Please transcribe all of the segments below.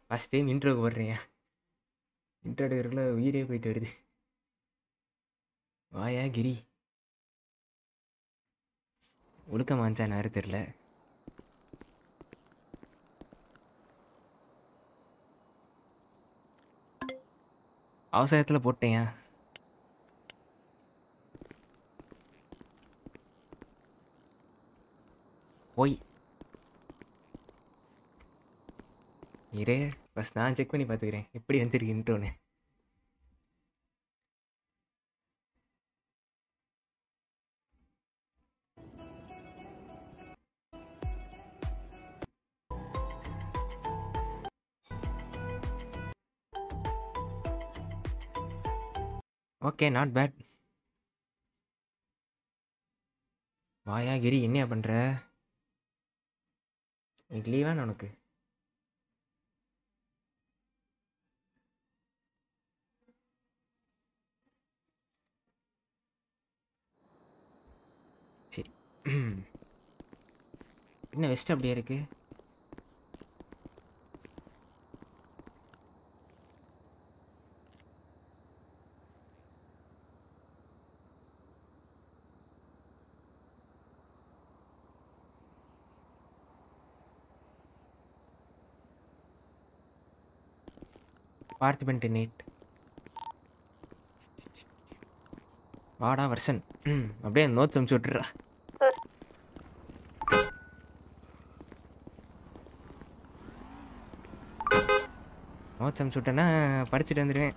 First time intro போடுறேன் intro எடுக்கிறதுக்குள்ள உயிரே போயிட்டு வருது வாயா கிரி ஒழுக்கமாச்சா நேரம் தெரில அவசரத்தில் போட்டேன் போய் இரு ஃபஸ்ட் நான் செக் பண்ணி பார்த்துக்கிறேன் எப்படி வந்துருக்கு இன்ட்ரோன்னு ஓகே நாட் பேட் வாயா கிரி என்னையா பண்ணுற இன்னைக்கு லீவான உனக்கு சரி என்ன வெஸ்ட் அப்படியே இருக்கு பார்த்திபன் டென்னிட் வாடா வருஷன் ம் அப்படியே நோட்ஸ் அமுச்சு விட்டுறா நோட்ஸ் அமுச்சு விட்டேன்னா படிச்சுட்டு வந்துடுவேன்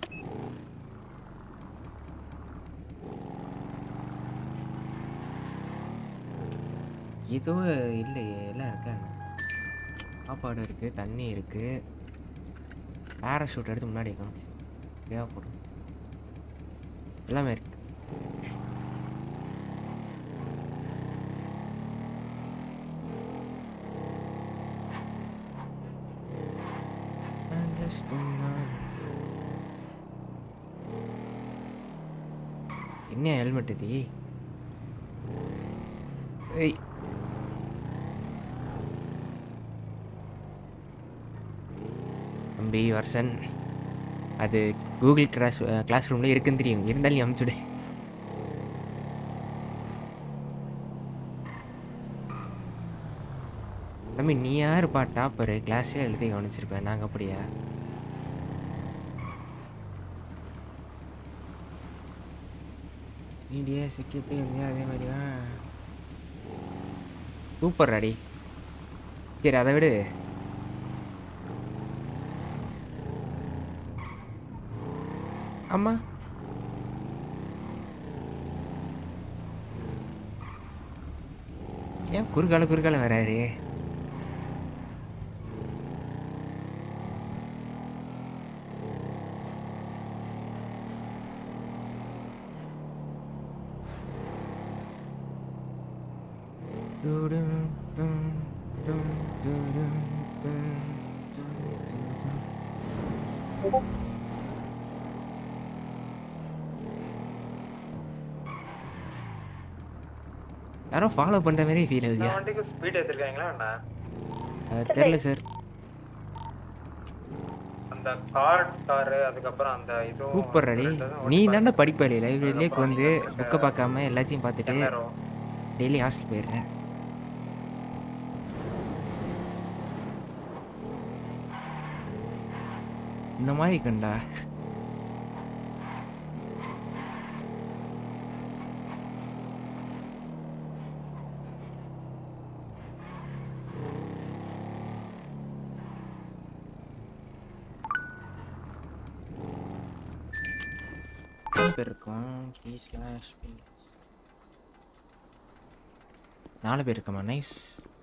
ஏதோ இல்லையே எல்லாம் இருக்கா என்ன? சாப்பாடு இருக்குது தண்ணி இருக்குது பேராஷூட் எடுத்து முன்னாடி வைக்கணும் தேவைப்படும் எல்லாமே இருக்கு என்ன ஹெல்மெட் இது ஏய் தம்பி வருஷன் அது கூகுள் கிளாஸ் கிளாஸ் ரூமில் இருக்குன்னு தெரியும் இருந்தாலும் நீ அமுச்சுடு தம்பி நீ யாருப்பா டாப்பரு கிளாஸில் எழுதி கவனிச்சிருப்பேன் நாங்கள் அப்படியா நீடியே செக்யூரிட்டி இருந்தியா அதே மாதிரியா சூப்பர் அடி சரி அதை விடு அம்மா ஏன் குறுக்கால குறுக்கால வராரு யாரோ ஃபாலோ பண்ணுற மாதிரி ஃபீல் ஆகுதுயா வண்டிக்கு ஸ்பீட் எடுத்துருக்காங்களா என்ன அது தெரில சார் அந்த கார் காரு அதுக்கப்புறம் அந்த இதுவும் சூப்பர் அடி ரெண்டும் நீ ஓட்டி தானே படிப்பாளி லைப்ரரியிலே அதுக்கப்புறம் வந்து நீங்க புக்கை பார்க்காம எல்லாத்தையும் பார்த்துட்டு Camaro. டெய்லி ஹாஸ்டல் போயிடுறேன் இந்த மாதிரி கண்டா எத்தனை பேர் இருக்கோம் ப்ளீஸ் கேஷ் நாலு பேர் இருக்கமா நைஸ்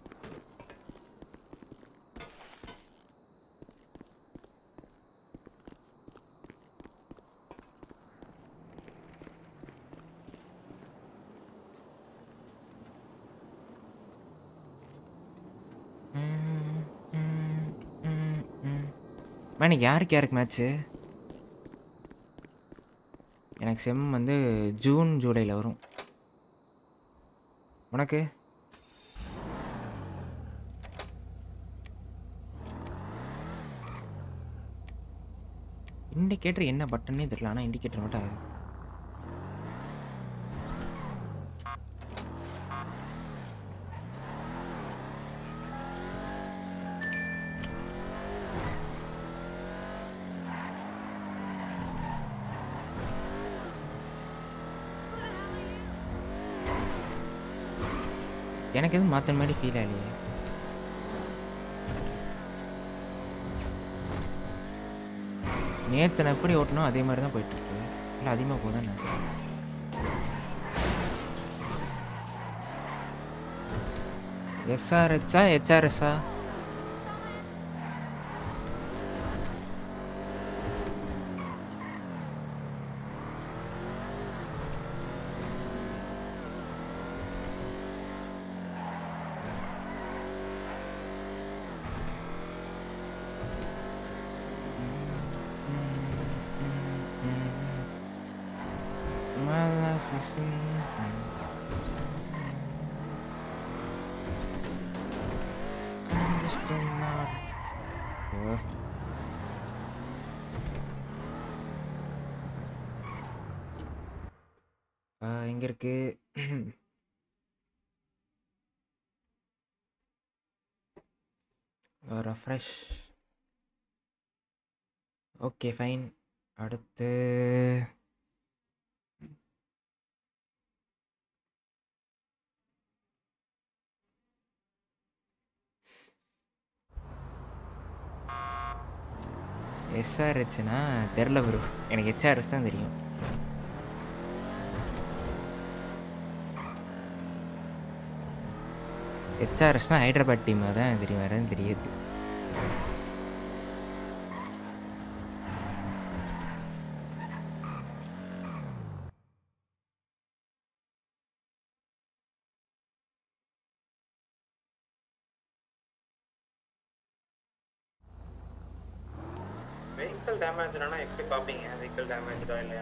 எனக்கு யாருக்கு யாருக்கு மேட்ச்சு எனக்கு செம் வந்து ஜூன் ஜூலையில் வரும் உனக்கு இண்டிகேட்டர் என்ன பட்டனே தெரியல ஆனால் இண்டிகேட்டர் மட்டும் ஆகுது எனக்கு எதுவும் மாற்ற மாதிரி ஃபீல் ஆகலையே நேற்று நான் எப்படி ஓட்டணும் அதே மாதிரி தான் போயிட்டுருக்கு இல்லை அதிகமாக போதானே எஸ்ஆர்ஹெச்சா ஹெச்ஆர்எஸ்ஸா My life is I'm just not. ஐயோ. ஆ, எங்க இருக்கு ரெஃப்ரெஷ் ஓகே ஃபைன் அடுத்து எஸ்ஆர்ஹெச்னா தெரில ப்ரோ எனக்கு ஹெச்ஆர்எஸ் தான் தெரியும் ஹெச்ஆர்எஸ்னா ஹைதராபாத் டீம் தான் தெரியும் வேறு எதுவும் தெரியாது வெஹிக்கிள் டேமேஜ்னா எப்படி பார்ப்பீங்க வெஹிக்கிள் டேமேஜா இல்லையா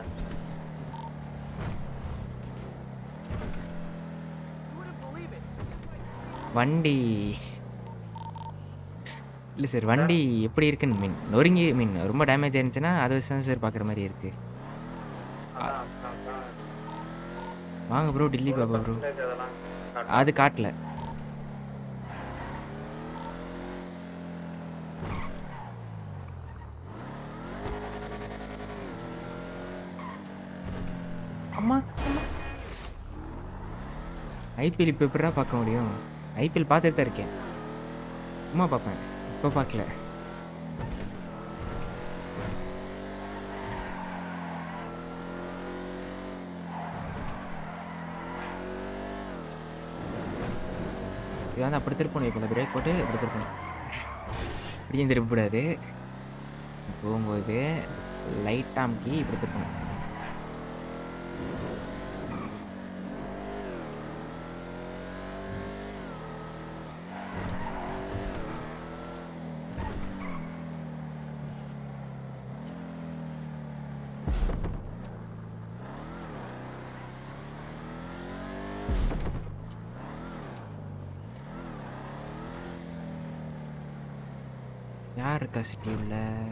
வண்டி இல்லை சார் வண்டி எப்படி இருக்குன்னு மீன் நொறுங்கி மீன் ரொம்ப டேமேஜ் ஆயிருந்துச்சுன்னா அதை வச்சு தான் சார் பார்க்குற மாதிரி இருக்குது அதான் அதான் வாங்க bro Delhi Baba bro percentage அதெல்லாம் காட்டுது. அது காட்டல அம்மா அம்மா ஐபிஎல் இப்போ எப்படிடா பார்க்க முடியும் ஐபிஎல் பார்த்துட்டு தான் இருக்கேன் சும்மா பார்ப்பேன் இப்போ பார்க்கல இது வந்து அப்படி திருப்பணும் இப்போ இந்த பிரேக் போட்டு இப்படி திருப்பணும் இப்படியும் திருப்பக்கூடாது போகும்போது லைட்டாக அமுக்கி இப்படி திருப்பணும் யார் இருக்கா சிட்டி உள்ள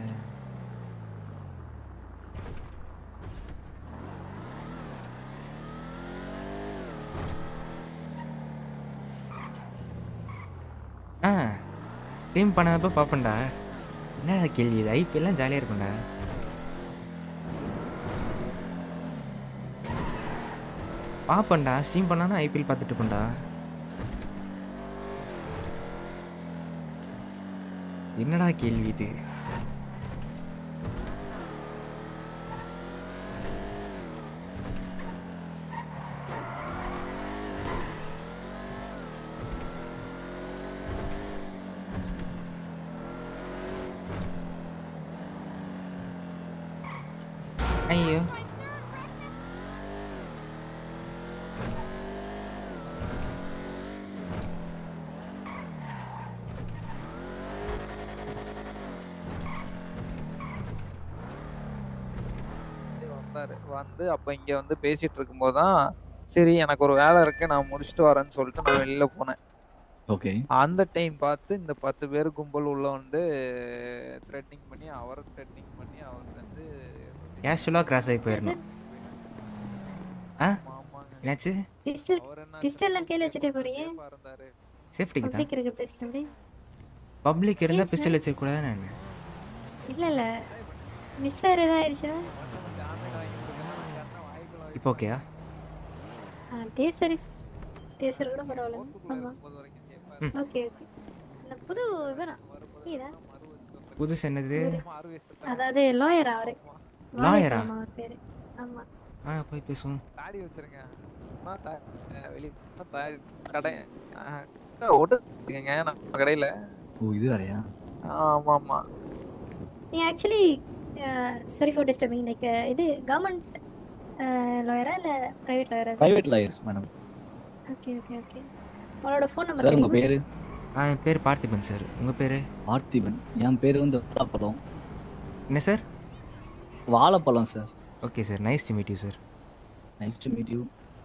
ஆ டீம் பண்ணதப்ப பார்ப்பேன்டா என்னடா கேள்வி இது ஐபிஎல்லாம் ஜாலியாக இருக்கும்டா பார்ப்பேன்டா ஸ்ட்ரீம் பண்ணானா ஐபிஎல் பார்த்துட்டு இருப்பேன்டா என்னடா கேள்வி இது ஐயோ வந்தாரு வந்து அப்ப இங்க வந்து பேசிட்டு இருக்கும்போது தான் சரி எனக்கு ஒரு வேலை இருக்கு நான் முடிச்சுட்டு வரேன்னு சொல்லிட்டு நான் வெளியில போனேன் ஓகே அந்த டைம் பார்த்து இந்த பத்து பேர் கும்பல் உள்ள வந்து த்ரெட்னிங் பண்ணி அவரை த்ரெட்னிங் பண்ணி அவர் வந்து கேஷுவலாக கிராஸ் ஆகி போயிடணும் ஆ ஆமாங்க என்னாச்சு பிஸ்டல் அவர் என்ன பிஸ்டல்லாம் கையில வச்சுட்டே போறீங்க safe ஆ இருந்தாரு சேஃப்டிக்கு தான் பப்ளிக் இருக்கு பிஸ்டல் பப்ளிக் இருந்தால் Yes, பிஸ்டல் வச்சிருக்கூடாது நான் இல்ல இல்ல மிஸ் ஃபயர் ஏதாவது ஆயிடுச்சுன்னா டேமேஜ் ஆகி கொடுத்தா யாருன்னா வாய்க்குள்ள இப்போ ஓகேயா டேசர் டேசர் கூட பரவாயில்ல போக்குக்குள்ள ஆமா இருக்கும்போது வரைக்கும் safe ஆ ஓகே ஓகே இந்த புது இவரா வரும்போது இதா மறு வச்சுட்டு வந்து புதுசு என்னது மாறு வச்சுட்டு அதாவது லாயர் அவரு Lawyer ஆ? ஆமா, அவர் பேரு ஆமா ஆ போய் பேசுவோம் தாடி வச்சிருங்க சும்மா தா- அஹ் வெளிய சும்மா தா- கடை அஹ் ஓட்டுங்க நம்ம கடையில ஓ இது வேறையா ஆமா ஆமா நீ actually sorry for disturbing like இது கவர்மெண்ட் லாயரா இல்ல பிரைவேட் லாயரா private lawyers madam okay okay okay உங்களோட ஃபோன் சார் உங்க நம்பர் பேரு ஆ என் பேர் பார்த்திபன் சார் உங்கள் பேர் பார்த்திபன் என் பேர் வந்து வாழைப்பழம் என்ன சார் வாழைப்பழம் sir okay sir nice to meet you sir nice to meet you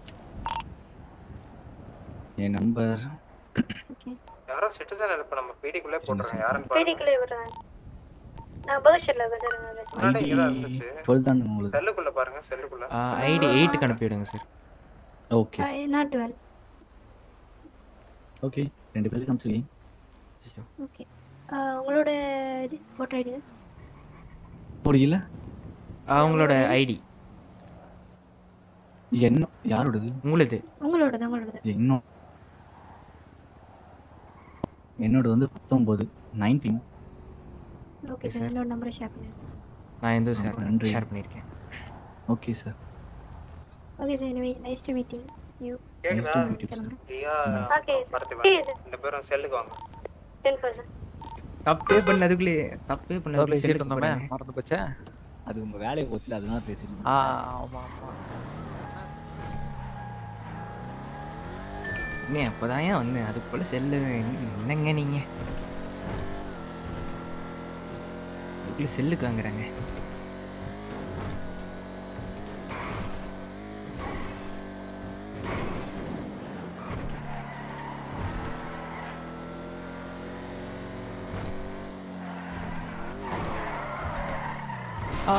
என் நம்பர் ஓகே யாரோ சிட்டிசன் இப்ப நம்ம பீடிக்குள்ளே போட்டுருங்க யாருன்னு பாருங்க பேடிக்குள்ளே விடுறேன் நான் பர்ஷர்ல வந்துடுறேன் முன்னாடி ஐடி இங்கதான் இருந்துச்சு. டுவெல் தான் உங்களுக்கு செல்லுக்குள்ள பாருங்க செல்லுக்குள்ள ஐடி எயிட்டுக்கு அனுப்பிவிடுங்க sir okay not twelve okay ரெண்டு பேருக்கு அனுப்பிச்சிருக்கீங்க ஓகே உங்களோட இது ஓட்டர் ஐடி புரியல அவங்களோட ஐடி என்ன யாரோடது உங்களுது உங்களோடது உங்களோடது இன்னும் என்னோட வந்து பத்தொன்பது நைன்டீன் ஓகே sir. சார் என்னோட நம்பரை ஷேர் பண்ணுங்க நான் எந்த ஷேர் ரொம்ப நன்றி. ஷேர் பண்ணியிருக்கேன் ஓகே சார் ஓகே சார் எனவே nice to meeting you nice கேக்குதா டு மீட் யூ சார் கிளம்புறேன் தியா ஓகே பார்த்திபன் சரி சார் ரெண்டு பேரும் செல்லுக்கு வாங்க டென் பர்சன்ட் தப்பே பண்ணதுக்குள்ளே தப்பே ஏதோ பண்ணதுக்குள்ளே பேசிட்டு செல்லுக்கு இருந்தோமே போறாங்க. மறந்து போச்சே அது உங்க வேலையை போச்சுல அதனால பேசிட்டு ஆ இருந்தேன் ஆமா ஆமா என்ன அப்போதான் ஏன் வந்தேன் அதுக்குள்ள செல்லு என்னங்க நீங்க அதுக்குள்ள செல்லுக்கு வாங்குறாங்க ஆ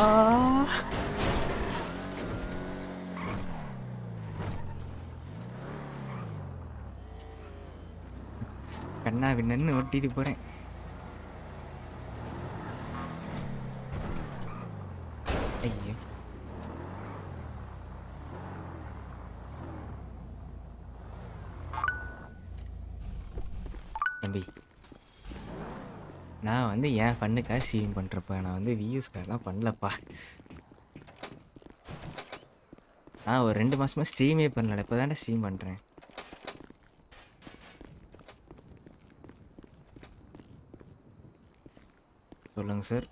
கண்ணா பின்னன்னு ஒட்டிட்டு போறேன் ஐயோ தம்பி நான் வந்து என் ஃபண்ணுக்காக ஸ்ட்ரீம் பண்ணுறப்ப நான் வந்து வியூஸ்க்காகலாம் பண்ணலப்பா நான் ஒரு ரெண்டு மாசமா ஸ்ட்ரீமே பண்ணல இப்போ தானே ஸ்ட்ரீம் பண்ணுறேன் சொல்லுங்கள் சார்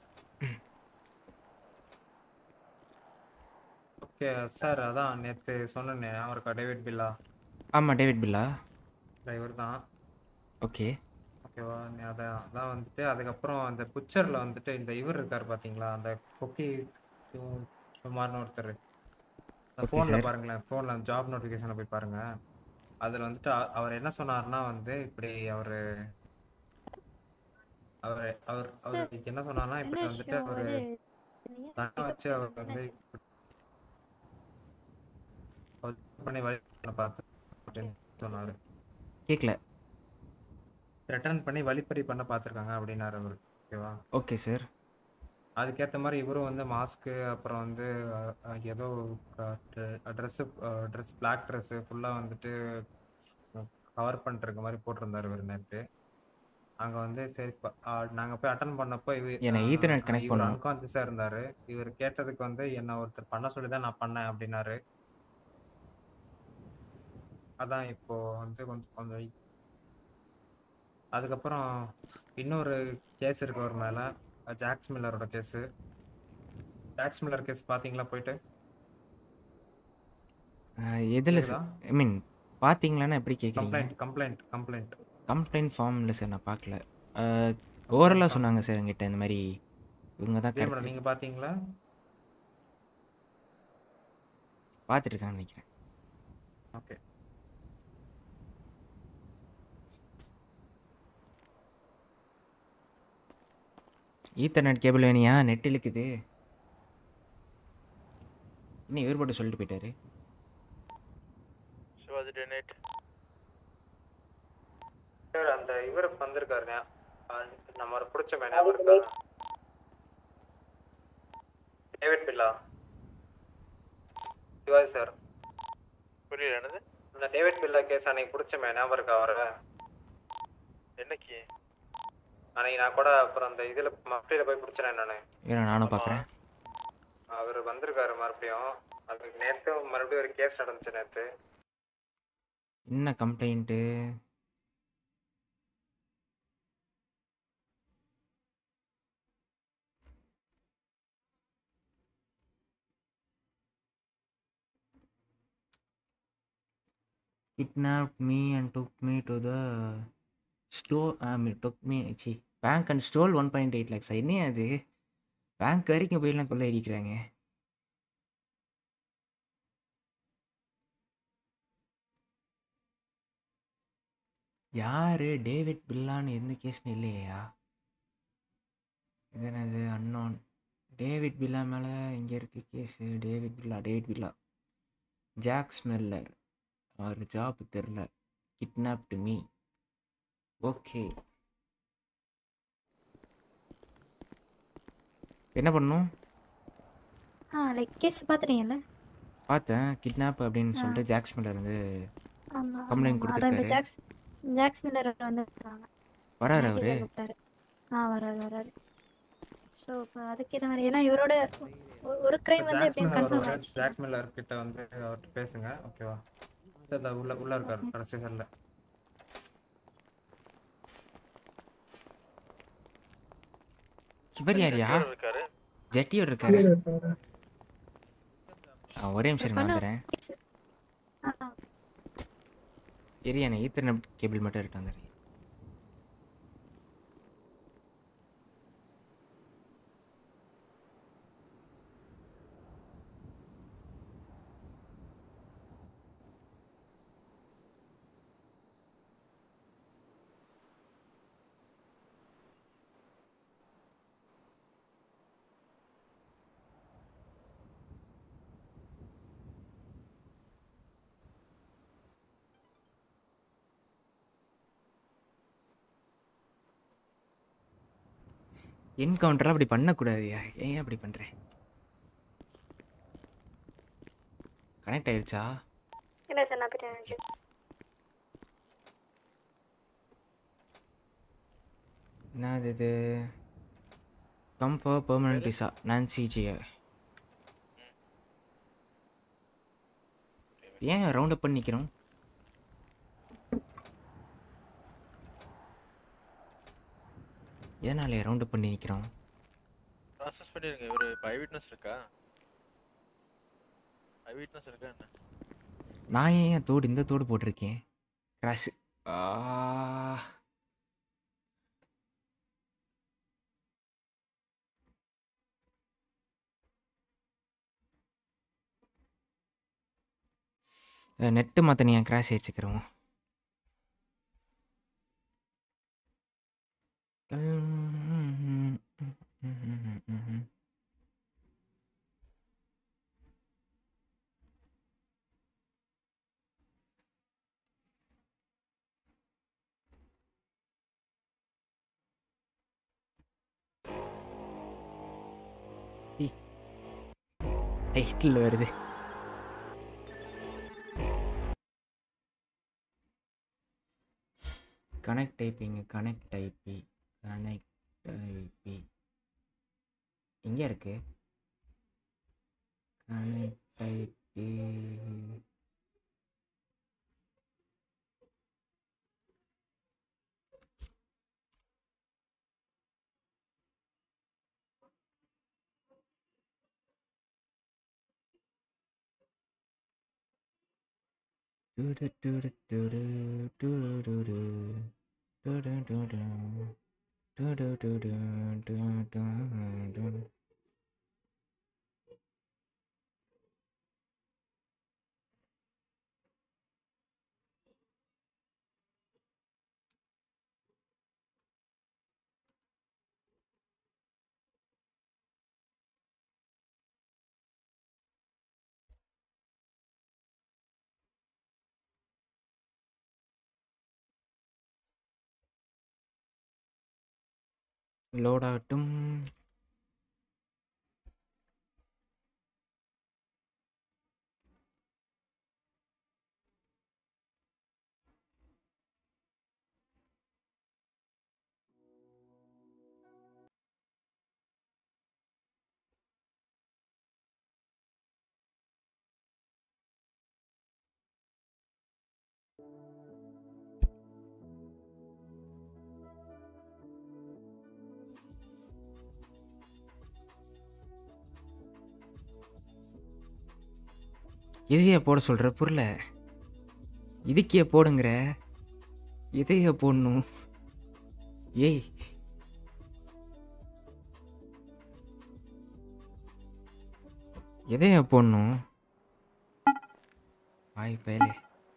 ஓகே சார் அதான் நேத்து சொன்னேனே அவருக்கு டேவிட் பில்லா ஆமாம் டேவிட் பில்லா டிரைவர் தான் ஓகே ஓகேவா நீ அதான் அதான் வந்துட்டு அதுக்கப்புறம் அந்த புச்சரில் வந்துட்டு இந்த இவர் இருக்கார் பார்த்தீங்களா அந்த கொக்கி குமார்னு ஒருத்தர் அந்த Okay, ஃபோனில் sir. பாருங்களேன் ஃபோனில் ஜாப் நோட்டிஃபிகேஷனில் போய் பாருங்க அதில் வந்துட்டு அ- அவர் என்ன சொன்னார்னா வந்து இப்படி அவர் அவர் அவர் அவருக்கு என்ன சொன்னார்னா இப்படி என்ன வந்துட்டு விஷயம் அவர் அது தண்டை வச்சு அவர் வந்து அவர் பண்ணி வழி பண்ண பார்த்து அப்படின்னு சொன்னார் கேட்கல ரிட்டர்ன் பண்ணி வழிப்பறி பண்ண பார்த்துருக்காங்க அப்படின்னாரு அவர் ஓகேவா ஓகே சார் அதுக்கேற்ற மாதிரி இவரும் வந்து மாஸ்க்கு அப்புறம் வந்து அஹ், அஹ், ஏதோ ட்ரெஸ்ஸு ட்ரெஸ் பிளாக் ட்ரெஸ்ஸு ஃபுல்லாக வந்துட்டு கவர் பண்ணுறக்க மாதிரி போட்டிருந்தாரு இவர் நேற்று அங்கே வந்து சரி நாங்கள் போய் அட்டன் பண்ணப்போ இவர் என்னை Ethernet connect இவர் பண்ணணும். அன்கான்சியஸாக இருந்தார் இவர் கேட்டதுக்கு வந்து என்னை ஒருத்தர் பண்ண சொல்லி தான் நான் பண்ணேன் அப்படின்னாரு அதான் இப்போ வந்து கொஞ்சம் கொஞ்சம் அதுக்கப்புறம் இன்னொரு கேஸ் இருக்கு அவர் மேலே ஜாக்ஸ் மில்லரோட கேஸு ஜாக்ஸ் மில்லர் கேஸ் பார்த்தீங்களா போயிட்டு எதில் கேக்குதா? ஐ மீன் பார்த்தீங்களான்னா எப்படி கேட்குறீங்க complaint complaint complaint complaint form இல்லை சார் நான் பார்க்கல ஓரலாக சொன்னாங்க சார் என்கிட்ட இந்த மாதிரி இவங்க தான் இதே மேடம் கடத்தி நீங்கள் பார்த்தீங்களா பார்த்துட்டு இருக்கான்னு நினைக்கிறேன் ஓகே ஈத்தர்நெட் கேபிள் வேணியா நெட் இழுக்குது இன்னும் இவர் மட்டும் சொல்லிட்டு போயிட்டாரு சிவாஜி டெனேட் சார் அந்த இவர் வந்திருக்காருண்ணா நம்ம ஒரு பிடிச்ச ஞாபகம் இருக்கா டேவிட் பில்லா சிவாஜி சார் புரியல என்னது இந்த டேவிட் பில்லா கேஸ் அன்னைக்கு பிடிச்ச ஞாபகம் இருக்கா அவரை என்னைக்கு அன்னைக்கு நான் கூட அப்புறம் அந்த இதுல மஃப்டியில போய் பிடிச்சேன் நானு இவரை நானும் பார்க்குறேன் அவர் வந்திருக்காரு மறுபடியும் அதுக்கு நேற்று மறுபடியும் ஒரு கேஸ் நடந்துச்சு நேற்று என்ன complaint kidnapped me and took me to the store I mean took me see bank and stole one point eight lakhs என்ன அது பேங்க் வரைக்கும் போயெல்லாம் கொள்ளை அடிக்கிறாங்க யாரு டேவிட் பில்லான்னு எந்த கேஸுமே இல்லையா இது என்னது அன்னோன் டேவிட் பில்லா மேலே இங்கே இருக்கு case David Billa David Billa Jack Smeller அவர் ஜாப் தெரில கிட்னாப்டு மீ ஓகே என்ன பண்ணணும் ஆ லைக் கேஸ் பார்த்துட்டீங்கல்ல பார்த்தேன் கிட்னாப் அப்படின்னு ஆ. சொல்லிட்டு ஜாக் ஸ்மெல்லர் வந்து ஆமாம் Complaint அதான் இப்போ கொடுத்திருக்காரு. ஜாக்ஸ் ஜாக்ஸ் மில்லர் வந்துருக்காங்க வராரு அவரு கூப்பிட்டாரு ஆ வராது வராது ஸோ இப்போ அதுக்கேற்ற மாதிரி ஏன்னா இவரோட ஒ- ஒரு கிரைம் வந்து எப்படியும் கன்ஃபார்ம் ஆச்சு ஜாக் மில்லர் கிட்ட வந்து அவர்கிட்ட பேசுங்க ஓகேவா சார் உள்ள உள்ள இருக்காரு கடைசி ஹாலில் இவர் யாரியா இவர் இருக்காரு ஜெட்டியோர் இருக்காரு ஆ, ஒரே நிமிஷம் இருங்க, நான் வந்துடுறேன் ஆ ஏரியா நான் ஈத்தர்நெட் கேபிள் மட்டும் எடுத்து வந்துடுறேன் என்கவுண்டர் அப்படி பண்ணக்கூடாதுயா ஏன் அப்படி பண்ணுறேன் கனெக்ட் ஆயிருச்சா இல்லை சார் நான் போயிட்டேன் என்னது இது come for permanent visa Nancy ஜிய ஏன் ரவுண்ட் அப் பண்ணி நிற்கிறோம் எதனால ரவுண்ட் அப் பண்ணி நிற்கிறோம் ப்ராசஸ் பண்ணிருங்க இவரு இப்போ ஐ விட்னஸ் இருக்கா ஐ விட்னஸ் இருக்கா என்ன நான் ஏன் என் தோடு இந்த தோடு போட்டிருக்கேன் கிராஷ் ஆ நெட்டு மாற்ற நீ என் கிராஷ் ஆயிடுச்சுக்கிறோம் டைட்டில் வருது connect typing connect typing connect typing எங்கே இருக்கு கனெக்ட் டைப்பி லோட் ஆகட்டும் இதையே போட சொல்கிற புரியல இதுக்கே போடுங்கிற இதையே போடணும் ஏய் எதையா போடணும் வாய் பயலே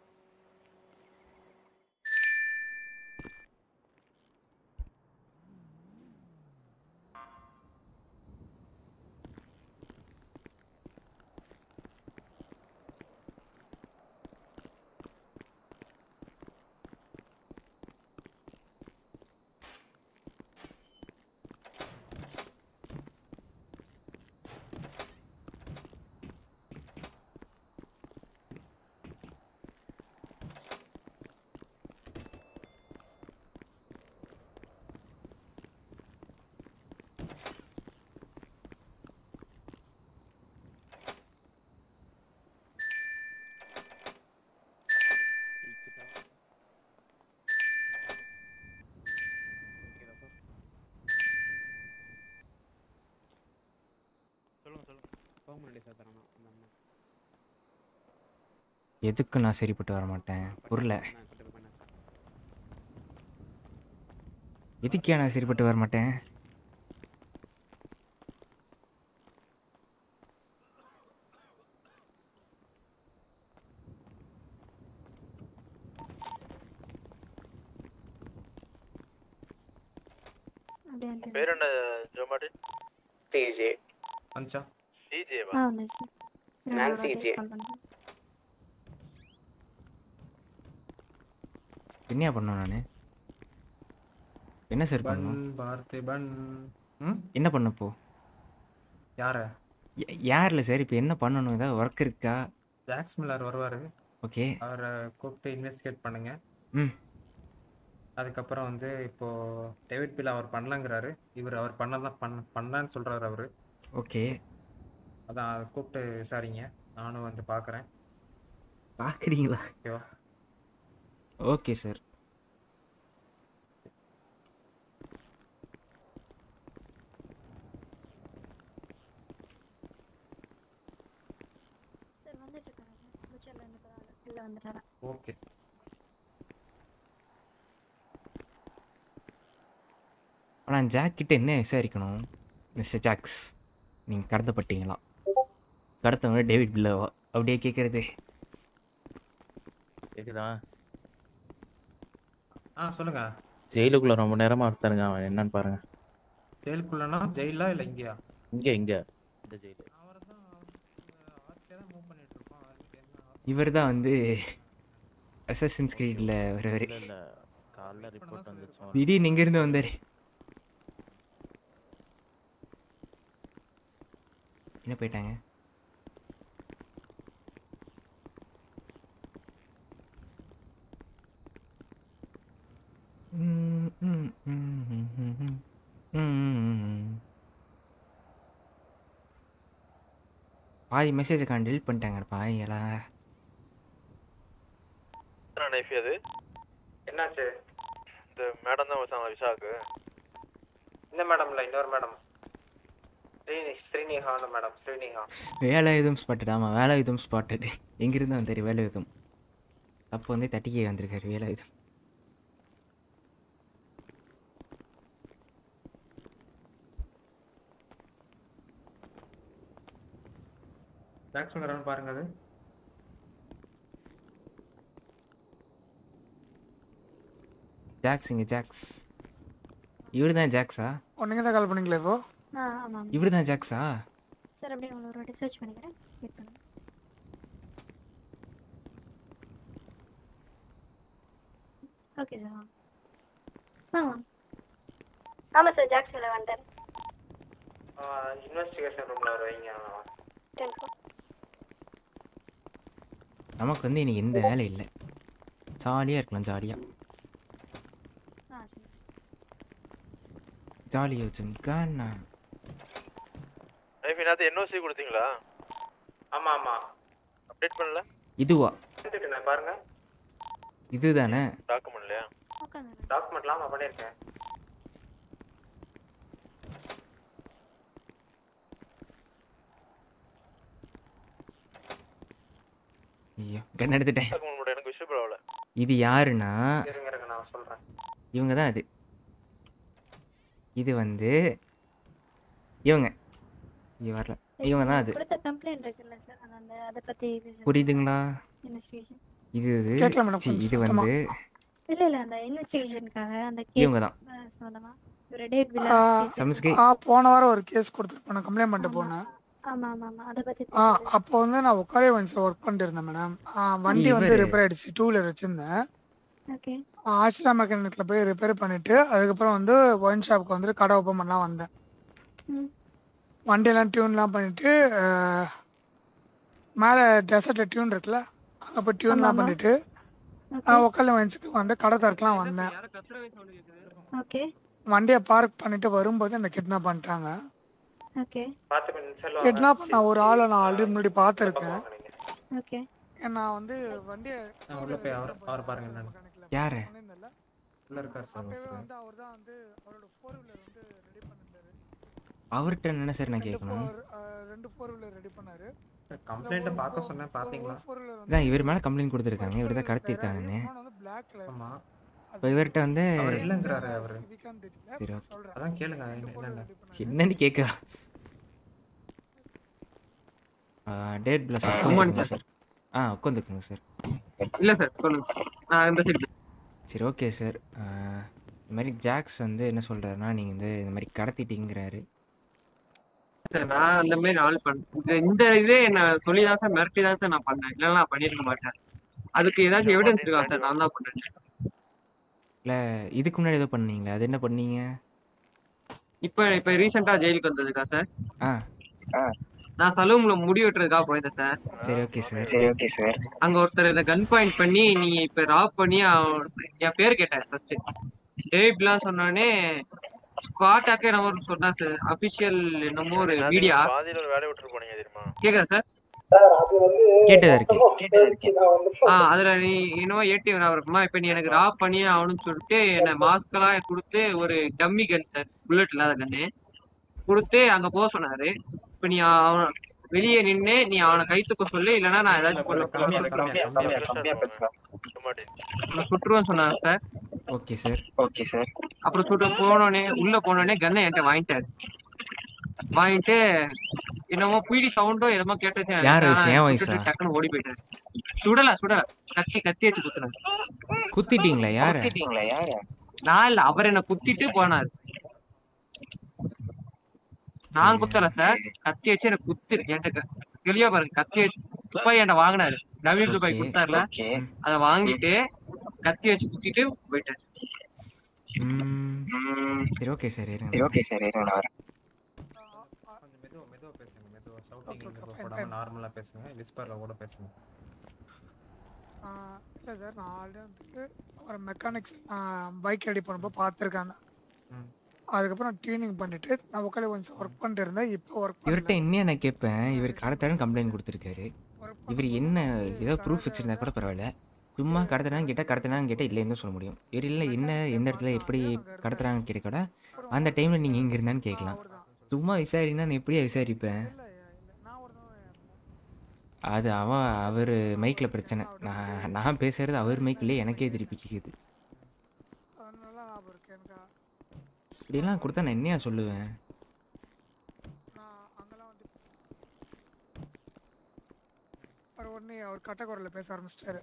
சொல்லுங்க சொல்லுங்க போக முடியல சார் தரணும் அந்த அம்மா எதுக்கு நான் சரிப்பட்டு வர மாட்டேன் புரியல நான் கூட்டிட்டு போய் பண்ணேன் சார் எதுக்கே நான் சரிப்பட்டு வர மாட்டேன் அப்படியே வந்துருங்க பேர் என்ன ஜோமாட்டி சிஜே வந்துச்சா சிஜேவா ஆ வந்துருச்சு நான் நான் ஒரு வாட்டி CJ. call பண்றேன். என்னையா பண்ணணும் நான் என்ன சார் பன் பண்ணணும் பார்த்திபன் ம் என்ன பண்ணப்போ யார யாரில் சார் இப்போ என்ன பண்ணணும் ஏதாவது ஒர்க் இருக்கா ஜாக்ஸ் மில்லர் வருவார் ஓகே அவரை கூப்பிட்டு இன்வெஸ்டிகேட் பண்ணுங்க ம் அதுக்கப்புறம் வந்து இப்போ டேவிட் பில் அவர் பண்ணலங்கிறாரு இவர் அவர் பண்ணதான் பண்ண பண்ணலான்னு சொல்றாரு அவரு ஓகே அதான் அதை கூப்பிட்டு விசாரிங்க நானும் வந்து பார்க்குறேன் பார்க்குறீங்களா ஓகேவா ஓகே சார் சார் வந்துட்டு இருக்காங்க சார் ஃபியூச்சர்ல இருந்து பரவாயில்ல உள்ள வந்துட்டாரா ஓகே ஆனால் ஜாக் கிட்ட என்ன விசாரிக்கணும் மிஸ்டர் ஜாக்ஸ் நீங்கள் கடத்தப்பட்டீங்களா கடத்தவங்க டேவிட் பில்லவா அப்படியே கேட்குறது கேக்குதா ஆ சொல்லுங்க ஜெயிலுக்குள்ள ரொம்ப நேரமா ஒருத்தருங்க அவன் என்னன்னு பாருங்க ஜெயிலுக்குள்ளனா ஜெயிலா இல்லை இங்கேயா இங்க இங்க இந்த ஜெயிலு அவர் தான் அவர்கிட்ட தான் மூவ் பண்ணிட்டு இருக்கோம் அவருக்கு என்ன இவர் தான் வந்து அசசின்ஸ் கிரீடில் வரவர் இல்ல இல்ல காலைல ரிப்போர்ட் வந்துச்சு திடீர்னு இங்கேருந்து வந்தார் என்ன போயிட்டாங்க ம், ம், ம், ம், ம், ம். ம், ம், ம். பாதி மெசேஜை கான் டெலிட் பண்ணிட்டாங்க பாதிங்களா நைஃபி அது என்னாச்சு இந்த மேடம் தான் வச்சாங்க விசாக்கு இந்த மேடம் இல்லை இன்னொரு மேடம் ஸ்ரீனி ஸ்ரீனிகா அந்த மேடம் ஸ்ரீனிகா வேலை எதுவும் ஸ்பாட்டட் ஆமாம் வேலை எதுவும் ஸ்பாட்டட் எங்கிருந்து வந்தார் வேலை எதுவும் அப்போ வந்து தட்டிக்கே வந்திருக்காரு வேலை எதுவும் ஜாக்ஸ் மில்லரான்னு பாருங்க அது ஜாக்ஸ் இங்கே ஜாக்ஸ் இவர் தான் ஜாக்ஸா ஒன்றுங்க தான் கால் பண்ணீங்களா இப்போ ஆ ஆமாம் இவர் தான் ஜாக்ஸா சார் அப்படியே உங்களை ஒரு வாட்டி சர்ச் பண்ணிக்கிறேன் வெயிட் பண்ணுங்க ஓகே சார் வாங்க வாங்க ஆமாம் சார் ஜாக்சனில் வந்துட்டேன் இன்வெஸ்டிகேஷன் ரூம்ல வர வைங்க டென் ஃபோர் நமக்கு வந்து இன்னைக்கு எந்த வேலை இல்லை ஜாலியாக இருக்கலாம் ஜாலியாக ஆ சரி ஜாலியாக வச்சுருக்கா நைஃபி நேற்று என்ஓசி கொடுத்தீங்களா ஆமா ஆமா அப்டேட் பண்ணல இதுவா எடுத்துக்கிட்டேன் பாருங்க இதுதானே டாக்குமெண்ட்லையா உட்காந்து டாக்குமெண்ட்லாம் நான் பண்ணியிருக்கேன் ஐயோ கண் எடுத்துட்டேன் டாக்குமெண்ட் மட்டும் எனக்கு விஷயம் ஆகல இது யாருன்னா இருங்க இருங்க நான் சொல்றேன் இவங்க தான் அது இது வந்து இவங்க இங்க வரல இவங்க தான் அது கொடுத்த கம்ப்ளைண்ட் இருக்குல்ல சார் அது அந்த அதை பற்றி பேசுகிறேன் புரியுதுங்களா இன்வெஸ்டிகேஷன் இது இது கேட்கல மேடம் சி, கொஞ்சம் இது சத்தமா. வந்து இல்லை இல்லை அந்த இன்வெஸ்டிகேஷனுக்காக அந்த இவங்க கேஸ் தான் சம்மந்தமாக ஒரு டேட் பில் ஆ, சமஸ்கி ஆ போன வாரம் ஒரு கேஸ் கொடுத்துருப்பேன் கம்ப்ளைண்ட் பண்ணிட்டு போனேன் ஆமாம் ஆமாம் ஆமாம் அதை பற்றி ஆ பேசுகிறேன் அப்போ வந்து நான் உட்காரே வந்து ஒர்க் பண்ணிட்டு இருந்தேன் மேடம் வண்டி வந்து இவரு. ரிப்பேர் ஆயிடுச்சு டூ வீலர் வச்சிருந்தேன் ஓகே ஆஷ்ரா மெக்கானிக்ல போய் ரிப்பேர் பண்ணிட்டு அதுக்கப்புறம் வந்து ஒயின் ஷாப்க்கு வந்து கடை ஓப்பன் பண்ணலாம் வந்தேன் ம் வண்டியெல்லாம் டியூன்லாம் பண்ணிட்டு அஹ், மேலே டெசர்ட்ல டியூன் இருக்குல்ல அங்கே போய் டியூன்லாம் ஆமா. பண்ணிட்டு ஓகே ஒக்கால வயசுக்கு வந்து கடை திறக்கலாம் வந்தேன் ஓகே வண்டியை பார்க் பண்ணிட்டு வரும்போது என்னை கிட்னாப் பண்ணிட்டாங்க ஓகே பார்த்து கொஞ்சம் செல்லுவாங்க. கிட்னாப் பண்ண ஒரு ஆளை நான் ஆல்ரெடி முன்னாடி பார்த்துருக்கேன் வாங்க நீங்க. ஓகே நான் வந்து வண்டியை ஆ, உள்ள போய் அவர் அவர் பாருங்க என்னன்னு யாரு? பண்ணியிருந்தேன்ல, உள்ள இருக்கார் சார் அப்பவே ஒருத்தர். வந்து அவர் தான் வந்து அவரோட ஃபோர் வீலர் வந்து ரெடி பண்ணிருந்தாரு அவர்கிட்ட என்ன சார் நான் ரெண்டு கேட்கணும் four- அஹ், ரெண்டு ஃபோர் வீலர் ரெடி பண்ணாரு கம்ப்ளைண்ட்டை பார்க்க சொன்னேன் பாத்தீங்களா ஃபோர் வீலர் இதான் இவர் மேலே கம்ப்ளைண்ட் கொடுத்துருக்காங்க இவர் தான் கடத்திருக்காங்கன்னு வந்து பிளாக் கலர் ஆமா இப்போ இவர்கிட்ட வந்து அவர் இல்லைங்கிறாரு அவரு சரி ஓகே சொல்றேன் அதான் கேளுங்க என்ன- என்னன்னு என்னன்னு கேட்குறா டேட் பிளஸ் உட்காந்துக்குங்க சார் ஆ உட்காந்துக்குங்க சார் இல்ல சார் சொல்லுங்க சார் நான் இந்த சைடு சரி ஓகே சார் இந்த மாதிரி ஜாக்ஸ் வந்து என்ன சொல்கிறாருன்னா நீங்கள் வந்து இந்த மாதிரி கடத்திட்டீங்கிறாரு சார் நான் அந்த மாதிரி ஆள் பண்ண இந்த இதே என்ன சொல்லி தான் சார் மிரட்டி தான் சார் நான் பண்ணேன் இல்லைன்னா நான் பண்ணிருக்க மாட்டேன் அதுக்கு ஏதாச்சும் எவிடன்ஸ் இருக்கா சார் நான் தான் பண்ணேன் இல்லை இதுக்கு முன்னாடி ஏதோ பண்ணீங்களா அது என்ன பண்ணீங்க இப்போ இப்போ ரீசெண்டா ஜெயிலுக்கு வந்ததுக்கா சார் ஆ நான் சலூம்ல முடி வெட்டுறதுக்காக போயிருந்தேன் சார் சரி ஓகே சார் சரி ஓகே சார் அங்க ஒருத்தர் இந்த கன் பாயிண்ட் பண்ணி நீ இப்ப ராப் பண்ணி அவன் என் பேர் கேட்டேன் ஃபர்ஸ்ட் டேவிட்லாம் சொன்னோடனே ஸ்குவாட்டாக்கே என்னமோ ஒரு சொன்னா சார் அபிஷியல் என்னமோ ஒரு மீடியா பாதியில் ஒரு வேலையை விட்டுட்டு போனீங்க தெரியுமா கேக்குதா சார் கேட்டதா இருக்கு ஆ அதுல நீ என்னவோ ஏடிஎம் இருக்குமா இப்ப நீ எனக்கு ராப் பண்ணி ஆகணும்னு சொல்லிட்டு என்ன மாஸ்க் எல்லாம் கொடுத்து ஒரு டம்மி கன் சார் புல்லட் இல்லாத கன்னு கொடுத்து அங்க போக சொன்னாரு இப்ப நீ அவன் வெளியே நின்னு நீ அவனை கை தூக்க சொல்லு இல்லைன்னா நான் ஏதாச்சும் கம்மியா, பண்ண கம்மியா, கம்மியா, கம்மியா சும்மாட்டி சுட்டுருவேன்னு சொன்னாங்க sir okay sir okay sir அப்புறம் சுட்டு போனோடனே உள்ள போனோடனே கன்னை என்கிட்ட வாங்கிட்டாரு வாங்கிட்டு என்னமோ பீடி சவுண்டோ என்னமோ கேட்டுச்சு யார் வயசு? ஆனா என் சுட்டுட்டு வயசா? டக்குன்னு ஓடி போயிட்டாரு சுடல சுடல கத்தி கத்தி வச்சு குத்துனாரு குத்திட்டீங்களா யாரு நான் இல்ல அவர் என்ன குத்திட்டு போனாரு நான் குத்தல சார் கத்தி வச்சு என்ன குத்து என்கிட்ட தெளிவா பாருங்க கத்தி வச்சு துப்பாய் என்கிட்ட வாங்கினாரு நவீன் துப்பாய் Okay. கொடுத்தாருல ம். அதை வாங்கிட்டு கத்தி வச்சு குத்திட்டு போயிட்டாரு ம் சரி ஓகே சார் இருங்க ஓகே சார் இருங்க நான் வரேன் கொஞ்சம் மெதுவா மெதுவா பேசுங்க மெதுவா ஷவுட்டிங் மெதுவா போடாம நார்மலா பேசுங்க விஸ்பர்ல கூட பேசுங்க இல்லை சார் நான் ஆல்ரெடி வந்துட்டு ஒரு மெக்கானிக்ஸ் பைக் ரெடி பண்ணும்போது பார்த்துருக்காங்க ம். அதுக்கப்புறம் டியூனிங் பண்ணிட்டு நான் உட்காந்து கொஞ்சம் ஒர்க் பண்ணிட்டு இருந்தேன் இப்போ ஒர்க் இவர்கிட்ட என்ன நான் கேட்பேன் இவர் கடத்தடன் கம்ப்ளைண்ட் கொடுத்துருக்காரு இவர் என்ன ஏதோ ப்ரூஃப் வச்சிருந்தா கூட பரவாயில்ல சும்மா கடத்துறான்னு கேட்டால் கடத்துறான்னு கேட்டால் இல்லைன்னு தான் சொல்ல முடியும் இவர் இல்லை என்ன எந்த இடத்துல எப்படி கடத்துறாங்கன்னு கேட்ட கூட அந்த டைமில் நீங்கள் இங்கே இருந்தான்னு கேட்கலாம் சும்மா விசாரினா நான் எப்படியா விசாரிப்பேன் அது அவ அவர் மைக்கில் பிரச்சனை நான் நான் பேசுறது அவர் மைக்கில் எனக்கே திருப்பி கேட்குது அதனால ஞாபகம் இருக்கு எனக்கு இப்படிலாம் கொடுத்தா நான் என்னையா சொல்லுவேன் நான் அங்கெல்லாம் வந்து அவர் உடனே அவர் கட்டக்குரலில் பேச ஆரம்பிச்சிட்டாரு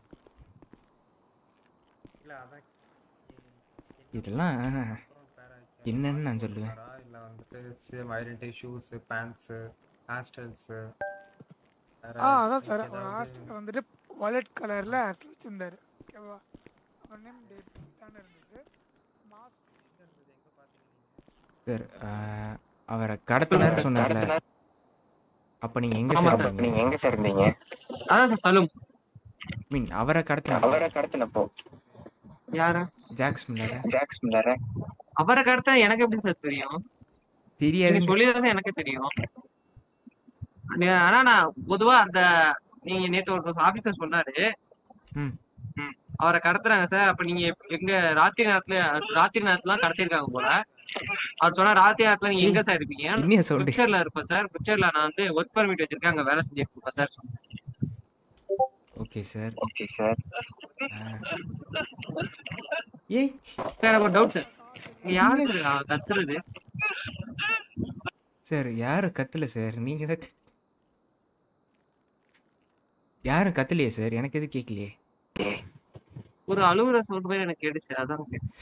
இல்ல அதான் இதெல்லாம் என்னன்னு நான் சொல்லுவேன் இல்ல வந்துட்டு same identity shoes pants hair styles ஆ அதான் சார் ஒரு ஹாஸ்டல் வந்துட்டு வாலெட் கலரில் ஹாஸ்டல் வச்சிருந்தாரு ஓகேவா அவர் நேம் டேட் இருந்தது மாஸ்க் சார் ஆஹ், அவரை கடத்தினார் சொன்னார்ல அப்ப நீங்க எங்க ஆமா சார் சார். இருந்தீங்க நீங்க எங்க சார் இருந்தீங்க அதான் சார் சலூம் மீன் அவரை கடத்தின அவரை கடத்தினப்போ யாரா ஜாக்ஸ் மில்லர ஜாக்ஸ் மில்லர அவரை கடத்தா எனக்கு எப்படி சார் தெரியும் தெரியாது நீங்க சொல்லிதான் சார் எனக்கு தெரியும் நீ- ஆனா நான் பொதுவா அந்த நீங்க நேத்து ஒரு ஆபீசர் சொன்னாரு ம். ம். அவரை கடத்துறாங்க சார் அப்ப நீங்க எப்- எங்க ராத்திரி நேரத்துல ராத்திரி நேரத்துல கடத்திருக்காங்க போல அவர் சொன்னா ராத்திரி நேரத்துல நீங்க எங்க சார் இருப்பீங்க என்னைய சொல்றீங்க? பிக்சர்ல இருப்பேன் சார் பிக்சர்ல நான் வந்து ஒர்க் பர்மிட் வச்சிருக்கேன் அங்க வேலை செஞ்சுட்டு இருப்பேன் sir okay sir okay sir ஏய் சார் எனக்கு ஒரு டவுட் சார் இங்க யாரு சார் கத்துறது சார் யாரும் கத்தல சார் நீங்க தான் க- யாரும் கத்தலையே சார் எனக்கு எது கேட்கலையே ஒரு அலுவலர் சொல்ற மாதிரி எனக்கு கேட்டு சார் அதான் கேட்டேன்.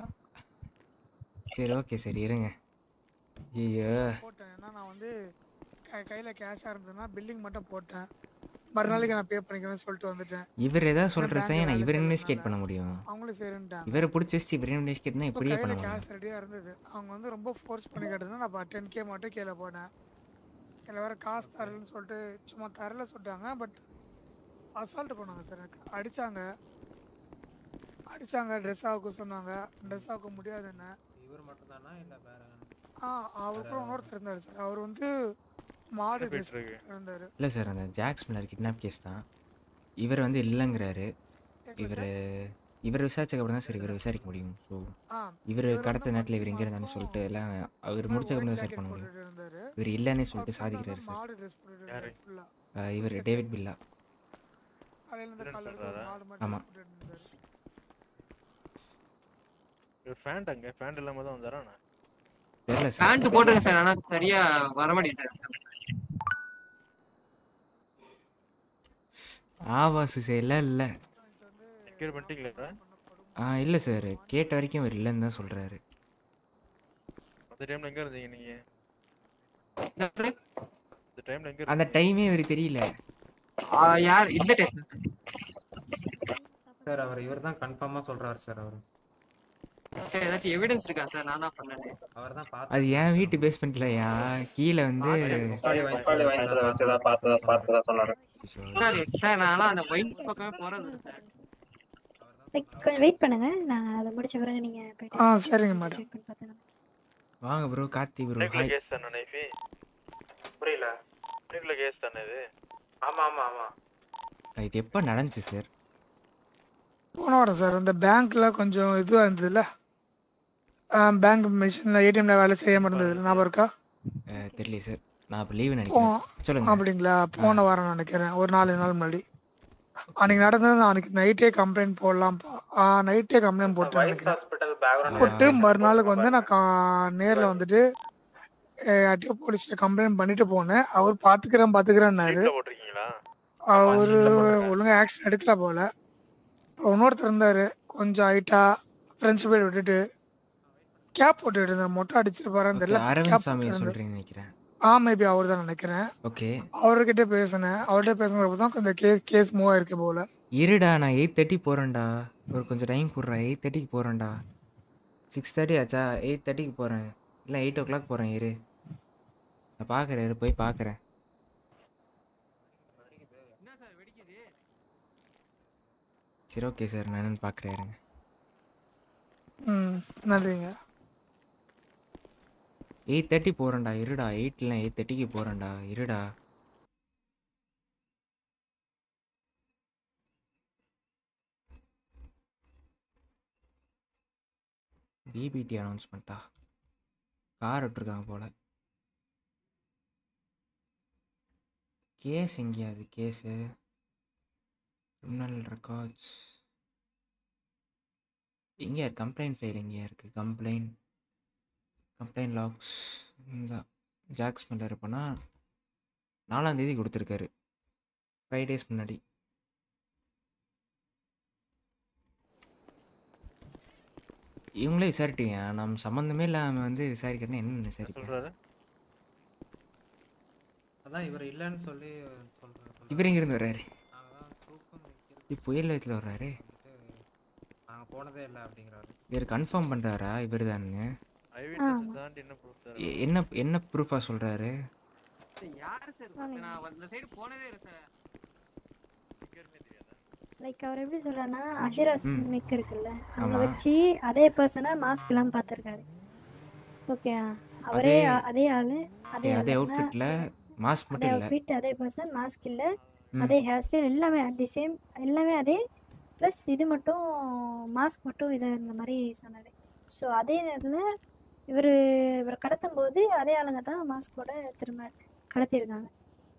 சரி ஓகே சார் இருங்க ஐயோ போட்டேன் ஏன்னா நான் வந்து கை- கையில கேஷா இருந்ததுன்னா பில்லிங் மட்டும் போட்டேன் மறுநாளைக்கு நான் பே பண்ணிக்கிறேன்னு சொல்லிட்டு வந்துட்டேன் இவர் ஏதாவது ஏன்னா சொல்ற பேங்க்ல சார் நான் வேலை இவர் செய்யறதுனால இன்வெஸ்டிகேட் பண்ண முடியும் அவங்களும் சரின்ட்டாங்க இவரை பிடிச்சி வச்சு இவர் இன்வெஸ்டிகேட்னா இப்போ இப்படியே கையில பண்ண முடியும் கேஷ் ரெடியா இருந்தது அவங்க வந்து ரொம்ப ஃபோர்ஸ் பண்ணி கேட்டதுன்னா நான் டென் கே மட்டும் கீழே போனேன் இதில் வேற காசு தரலன்னு சொல்லிட்டு சும்மா தரல சொல்லிட்டாங்க பட் அசால்ட் பண்ணாங்க சார் எனக்கு அடிச்சாங்க அடிச்சாங்க ட்ரெஸ் ஆக சொன்னாங்க ட்ரெஸ் ஆக முடியாதுன்னு இவர் மட்டும் தானா இல்ல வேற ஆ அவர் கூட இன்னொருத்தர் இருந்தார் சார் அவர் வந்து மாடு என்ன ட்ரெஸ் போயிட்டு இருக்கு? இருந்தார் இல்லை சார் அந்த ஜாக்ஸ் மில்லர் கிட்னாப் கேஸ் தான் இவர் வந்து இல்லைங்கிறாரு இவர் இவர் விசாரிச்சதுக்கு அப்புறம் தான் சார் இவர் விசாரிக்க முடியும் ஸோ ஆ இவர் இவர் கடத்த வந்து நேரத்தில் இவர் எங்கே இருந்தான்னு சொல்லிட்டு எல்லாம் அவர் முடிச்சதுக்கு தான் சார் பண்ண முடியும் போட்டுட்டு இருந்தாரு இவர் இல்லைன்னே சொல்லிட்டு சாதிக்கிறாரு சார் மாடு ட்ரெஸ் போட்டுட்டு யாரு? இருந்தாரு ஃபுல்லா ஆஹ் இவர் டேவிட் பில்லா காலையில இருந்து இல்லைன்னு காலையில இருந்து ஒரு சொல்றாரா? மாடு மட்டும் ஆமா. போட்டுட்டு இருந்தாரு இவர் ஃபேண்ட் அங்க ஃபேண்ட் இல்லாம தான் வந்தாரா என்ன? தெரியல சார் பேண்ட் போட்டுங்க சார் ஆனா சரியா வர மாட்டேங்குது சார் ஆவாசு செய்யல இல்லை செக்யூர் பண்ணிட்டீங்களா ஆ இல்லை சார் கேட்ட வரைக்கும் அவர் இல்லைன்னு தான் சொல்கிறாரு அந்த டைம்ல எங்க இருந்தீங்க நீங்க என்ன சார்? அந்த டைம்ல எங்க அந்த இருந்தீங்க டைமே இவர் தெரியல ஆ, யார் இந்த டெஸ்ட் சார் அவர் இவர் தான் கன்ஃபார்மா சொல்றாரு சார் அவர் ஏதாச்சும் எவிடன்ஸ் இருக்கா சார் நான் தான் பண்ணேன் அவர் தான் அது என் வீட்டு பேஸ்மெண்ட்லயா கீழே வந்து சார் சார் நான்லாம் அந்த வைன்ஸ் பக்கமே போறது இல்ல சார் லைக் கொஞ்சம் வெயிட் பண்ணுங்க நான் அதை முடிச்ச பிறகு நீங்க போயிட்டு ஆ சரிங்க மேடம் treatment பார்த்துக்கலாம். வாங்க ப்ரோ கார்த்தி ப்ரோ நைட்ல ஹாய் கேஸ் தானே நைஃபி புரியல நைட்ல கேஸ் தானே இது ஆமா ஆமா ஆமா இது எப்போ நடந்துச்சு சார் போன வாரம் சார் இந்த பேங்க்ல கொஞ்சம் இதுவாக இருந்ததுல்ல பேங்க் மிஷினில் ஏடிஎம்ல வேலை செய்யாம இருந்தது ஞாபகம் இருக்கா தெரியல சார் நான் இப்போ லீவு நினைக்கிறேன் சொல்லுங்க அப்படிங்களா போன வாரம் நினைக்கிறேன் ஒரு நாலு நாள் முன்னாடி அன்னைக்கு நடந்தது நான் அன்னைக்கு நைட்டே கம்ப்ளைண்ட் போடலாம் நைட்டே கம்ப்ளைண்ட் போட்டு நினைக்கிறேன் ஹாஸ்பிட்டல் பேக்ரவுண்ட் போட்டு மறுநாளுக்கு வந்து நான் கா- நேர்ல வந்துட்டு யார்கிட்டயோ போலீஸ்ல கம்ப்ளைண்ட் பண்ணிட்டு போனேன் அவர் பாத்துக்கிறேன் பாத்துக்கிறேன்னாரு ஜீப்ல போட்டிருக்கீங்களா அவரு ஒழுங்கா ஆக்ஷன் எடுக்கல போல அப்புறம் இன்னொருத்தர் இருந்தாரு கொஞ்சம் ஹைட்டா ஃப்ரெண்ட்ஸ் போய் விட்டுட்டு கேப் போட்டுட்டு இருந்தார் மொட்டை அடிச்சிருப்பாரான்னு தெரியல அரவிந்த் கேப் சாமியை போட்டு சொல்றீங்கன்னு நினைக்கிறேன் ஆ மேபி அவர் தான் நினைக்கிறேன் ஓகே அவர்கிட்ட பேசினேன் அவர்கிட்ட பேசுனப்ப தான் கொஞ்சம் கேஸ் கேஸ் மூவ் ஆயிருக்கு போல இருடா நான் எயிட் தேர்ட்டி போகிறேன்டா ஒரு கொஞ்சம் டைம் போடுறா எயிட் தேர்ட்டிக்கு போகிறேன்டா சிக்ஸ் தேர்ட்டி ஆச்சா எயிட் தேர்ட்டிக்கு போகிறேன் இல்லை எயிட் ஓ கிளாக் போகிறேன் இரு நான் பார்க்குறேன் இரு போய் பார்க்குறேன் என்ன சார் வெடிக்குது சரி ஓகே சார் நான் என்னன்னு பார்க்குறேன் இருங்க ம் நன்றிங்க எயிட் தேர்ட்டி போகிறேன்டா இருடா எயிட்ல எயிட் தேர்ட்டிக்கு போகிறேன்டா இருடா பிபிடி அனௌன்ஸ்மெண்ட்டா கார் விட்டுருக்காங்க போல கேஸ் எங்கேயா அது கேஸு கிரிமினல் ரெக்கார்ட்ஸ் எங்கேயா கம்ப்ளைண்ட் ஃபைல் எங்கேயா இருக்குது கம்ப்ளைண்ட் கம்ப்ளைண்ட் லாக்ஸ் இந்த ஜாக்ஸ் மில்லர் இருப்போனா நாலாந்தேதி கொடுத்துருக்காரு ஃபைவ் டேஸ் முன்னாடி இவங்களே விசாரிட்டீங்க நம்ம சம்மந்தமே இல்லாமல் வந்து விசாரிக்கிறேன்னு என்ன விசாரிப்பேன் சொல்றாரு அதான் இவர் இல்லைன்னு சொல்லி சொல்றாரு இவர் எங்கேருந்து வர்றாரு நாங்க தான் தூக்கம் வைக்கிறது இப்போ புயல் வயத்தில் வர்றாரு வந்துட்டு நாங்க போனதே இல்லை அப்படிங்கிறாரு இவர் கன்ஃபார்ம் பண்ணுறாரா இவர் தானுங்க ஐ விட்னஸ் ஆமா. தாண்டி என்ன ப்ரூஃப் சார் எ- என்ன என்ன ப்ரூஃபா சொல்றாரு யாரு சார் வாங்க. நான் அந்த சைடு போனதே இல்லை சார் லைக் அவர் எப்படி சொல்றாருன்னா அஷிராஸ் ம். மிக் இருக்குல்ல அங்க ஆமா. வச்சு அதே பர்சனா மாஸ்க் எல்லாம் பார்த்திருக்காரு ஓகே அவரே அதே- ஆ- அதே ஆளு அதே அதே ஆளு அவுட்ஃபிட்ல மாஸ்க் அதே மட்டும் இல்ல அவுட்ஃபிட் அதே பர்சன் மாஸ்க் இல்ல ம். அதே ஹேர் ஸ்டைல் எல்லாமே தி சேம் எல்லாமே அதே ப்ளஸ் இது மட்டும் மாஸ்க் மட்டும் இதை இந்த மாதிரி சொன்னாரு ஸோ அதே நேரத்தில் இவர் இவரை கடத்தும் போது அதே ஆளுங்க தான் மாஸ்கோட திரும்ப கடத்தியிருக்காங்க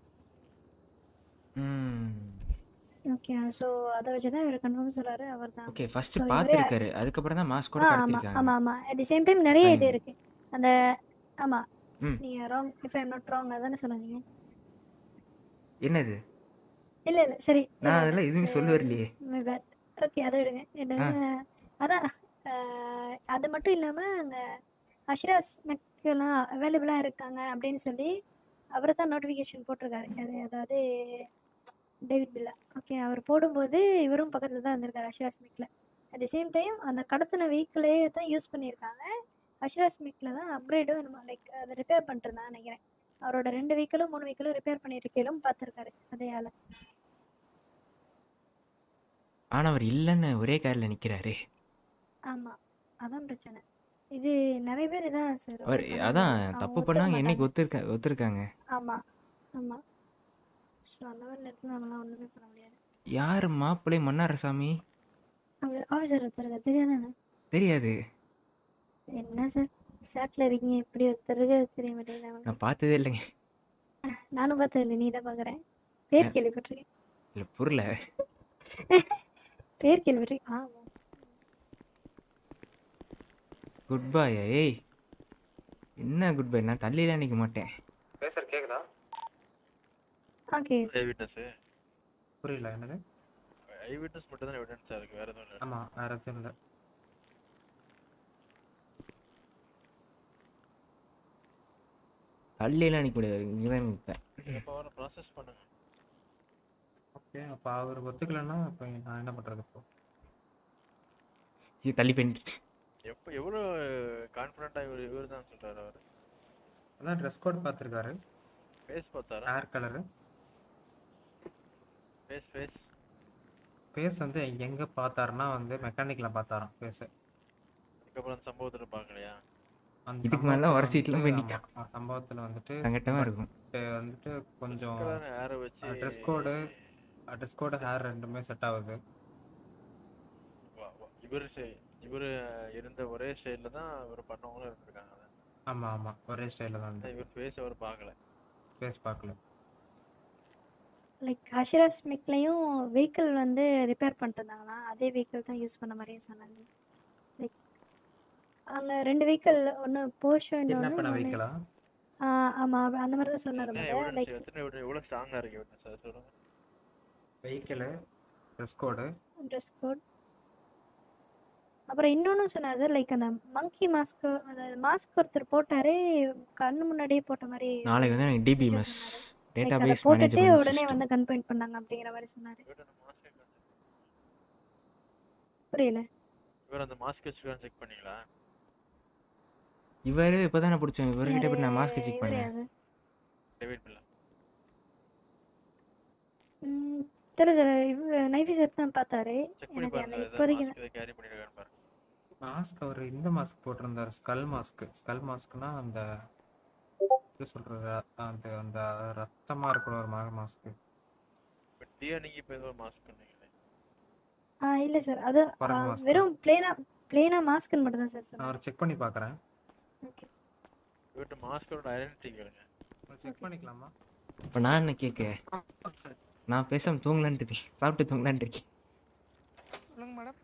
ம் ஓகே ஸோ அதை வச்சு தான் இவர் கன்ஃபார்ம் சொல்றாரு அவர் தான் ஓகே ஃபர்ஸ்ட் So, இவரே- பார்த்துருக்காரு அதுக்கப்புறம் தான் மாஸ்க் கூட ஆ ஆமா கடத்திருக்காங்க ஆமா ஆமா அட் தி சேம் டைம் நிறைய இது Fine. இருக்கு அந்த ஆமா ம். நீங்க wrong if I am not wrong அதானே சொன்னீங்க என்னது இல்ல இல்ல சரி நான் அதெல்லாம் எதுவுமே சொல்ல வரலையே மை பேட் ஓகே அதை விடுங்க என்ன அதான் அஹ், அது மட்டும் இல்லாம அங்க அஷ்ராஸ் மெக்கெல்லாம் அவைலபிளா இருக்காங்க அப்படின்னு சொல்லி அவரை தான் நோட்டிஃபிகேஷன் போட்டிருக்காரு அது அதாவது டேவிட் பில்லா ஓகே அவர் போடும்போது இவரும் பக்கத்துல தான் இருந்திருக்காரு அஷ்ராஸ் மிக்ல அட் தி சேம் டைம் அந்த கடத்தின வெஹிக்கிளே தான் யூஸ் பண்ணியிருக்காங்க அஷ்ராஸ் மிக்ல தான் அப்கிரேடும் லைக் அதை ரிப்பேர் பண்ணிட்டு இருந்தான்னு நினைக்கிறேன் அவரோட ரெண்டு வெஹிக்கிளும் மூணு வெஹிக்கிளும் ரிப்பேர் பண்ணிட்டு இருக்கையிலும் பார்த்துருக்காரு அதே ஆள ஆனா அவர் இல்லைன்னு ஒரே காரில் நிக்கிறாரு ஆமா அதான் பிரச்சனை இது நிறைய பேர் இதான் சார் அவர் அதான் தப்பு பண்ணாங்க என்னைக்கு ஒத்துருக்க ஒத்துருக்காங்க ஆமா ஆமா ஸோ அந்த மாதிரி நேரத்தில் நம்மளாம் ஒண்ணுமே பண்ண முடியாது யார் மாப்பிள்ளை மன்னாரசாமி அவங்க ஆஃபீஸர் ஒருத்தருங்க தெரியாதானே தெரியாது என்ன சார் ஷாட்ல இருக்கீங்க இப்படி ஒருத்தருக்கு தெரிய மாட்டேங்குது நமக்கு. நான் பார்த்ததே இல்லைங்க நானும் பார்த்தது இல்லை நீ தான் பார்க்குறேன் பேர் கேள்விப்பட்டிருக்கேன் இல்லை புரியல பேர் கேள்விப்பட்டிருக்கேன் ஆ குட் பாய் ஏய் என்ன குட் பை நான் தள்ளிலாம் நிற்க மாட்டேன் பேசுறது கேக்குதா ஓகே ஐ விட்னஸ் புரியல என்னது ஐ விட்னஸ் மட்டும் தான் எவிடன்ஸா இருக்கு வேற எதுவும் இல்லை ஆமா வேற எதுவும் இல்லை தள்ளிலாம் நிற்க முடியாது இங்கே தான் நிற்பேன் எப்போ வர ப்ராசஸ் பண்ணுங்க ஓகே அப்போ அவர் ஒத்துக்கலைன்னா இப்போ நான் என்ன பண்றது இப்போ சரி, தள்ளி போயிட்டு எப்போ எவ்வளோ கான்ஃபிடென்ட்டாக இவர் இவர் தான் சொல்றாரு அவர் அதான் ட்ரெஸ் கோட் பார்த்துருக்காரு ஃபேஸ் பார்த்தாரா hair colour face face face வந்து எங்க பார்த்தாருன்னா வந்து மெக்கானிக்கில் பார்த்தாராம் ஃபேஸு அதுக்கப்புறம் அந்த சம்பவத்தில் பார்க்கலையா அந்த இதுக்கு மேல சம்பவத்துல வர சீட்ல போய் வந்துட்டு, நிக்கும். ஆமா, சம்பவத்துல வந்துட்டு சங்கட்டமா இருக்கும் பட்டு வந்துட்டு கொஞ்சம் ஹேரை வச்சு dress code dress code hair ரெண்டுமே செட் ஆகுது இவர் இவர் இருந்த ஒரே ஸ்டைலில் தான் இவர் பண்ணவங்களும் இருந்திருக்காங்க ஆமா ஆமா ஒரே ஸ்டைலில் தான் ஆனா இவர் ஃபேஸ் அவர் பார்க்கல ஃபேஸ் பார்க்கல லைக் ஹஷிராஸ் மிக்லையும் வெஹிக்கிள் வந்து ரிப்பேர் பண்ணிட்டு இருந்தாங்களா அதே வெஹிக்கிள் தான் யூஸ் பண்ண மாதிரியும் சொன்னாங்க லைக் அங்கே ரெண்டு வெஹிக்கிள் ஒன்று போஷோ என்ன பண்ண இன்னொன்று வைக்கலா ஆமாம் அந்த மாதிரி தான் சொன்னார் என்ன முத எவிடன்ஸ் லைக் எத்தனை எவ்வளோ எவ்வளோ ஸ்ட்ராங்காக இருக்கு எவிடன்ஸ் அதை சொல்லுங்க vehicle dress code dress code அப்புறம் இன்னொன்று சொன்னார் சார் லைக் அந்த மங்கி மாஸ்க் அந்த மாஸ்க் ஒருத்தர் போட்டாரு கண்ணு முன்னாடியே போட்ட மாதிரி நாளைக்கு வந்து எனக்கு டிபிஎம்எஸ் Like டேட்டா அதை பேஸ் போட்டுட்டு மேனேஜ்மெண்ட் உடனே சிஸ்டம் வந்து கன்பாயிண்ட் பண்ணாங்க அப்படிங்கிற மாதிரி சொன்னாரு புரியல இவர் அந்த மாஸ்க் வச்சுருக்கான்னு செக் பண்ணீங்களா இவர் இப்போ தானே பிடிச்சோம் இவர்கிட்ட போய் நான் மாஸ்க் செக் இவரையா பண்ணேன் சார் டேவிட் பில்லா ம், தெரியல சார் இவ நைஃபி சார் தான் பார்த்தாரு செக் பண்ணி எனக்கு அந்த பாருங்க இப்போதைக்கு மாஸ்க் இதை கேரி பண்ணிருக்கான்னு பாருங்க மாஸ்க் அவர் இந்த மாஸ்க் போட்டிருந்தாரு ஸ்கல் மாஸ்க் ஸ்கல் மாஸ்க்னா அந்த எப்படி சொல்றது அந்த அந்த ரத்தமா இருக்கிற ஒரு மாஸ்க் பட் டியா நீங்கள் இப்போ ஏதோ மாஸ்க் பண்ணீங்களே ஆ இல்லை சார் அது ஆ, பரவ mask. வெறும் பிளேனா பிளேனா மாஸ்க்னு மட்டும் தான் சார் நான் சொன்னார் அவர் செக் பண்ணி பார்க்குறேன் ஓகே இவர்கிட்ட மாஸ்கோட ஐடென்டிட்டி கேளுங்க செக் பண்ணிக்கலாமா இப்போ நான் என்ன கேட்க நான் பேசாம தூங்கலான்ட்டு இருக்கேன் சாப்பிட்டு தூங்கலான்ட்டு இருக்கேன் சொல்லுங்க மேடம்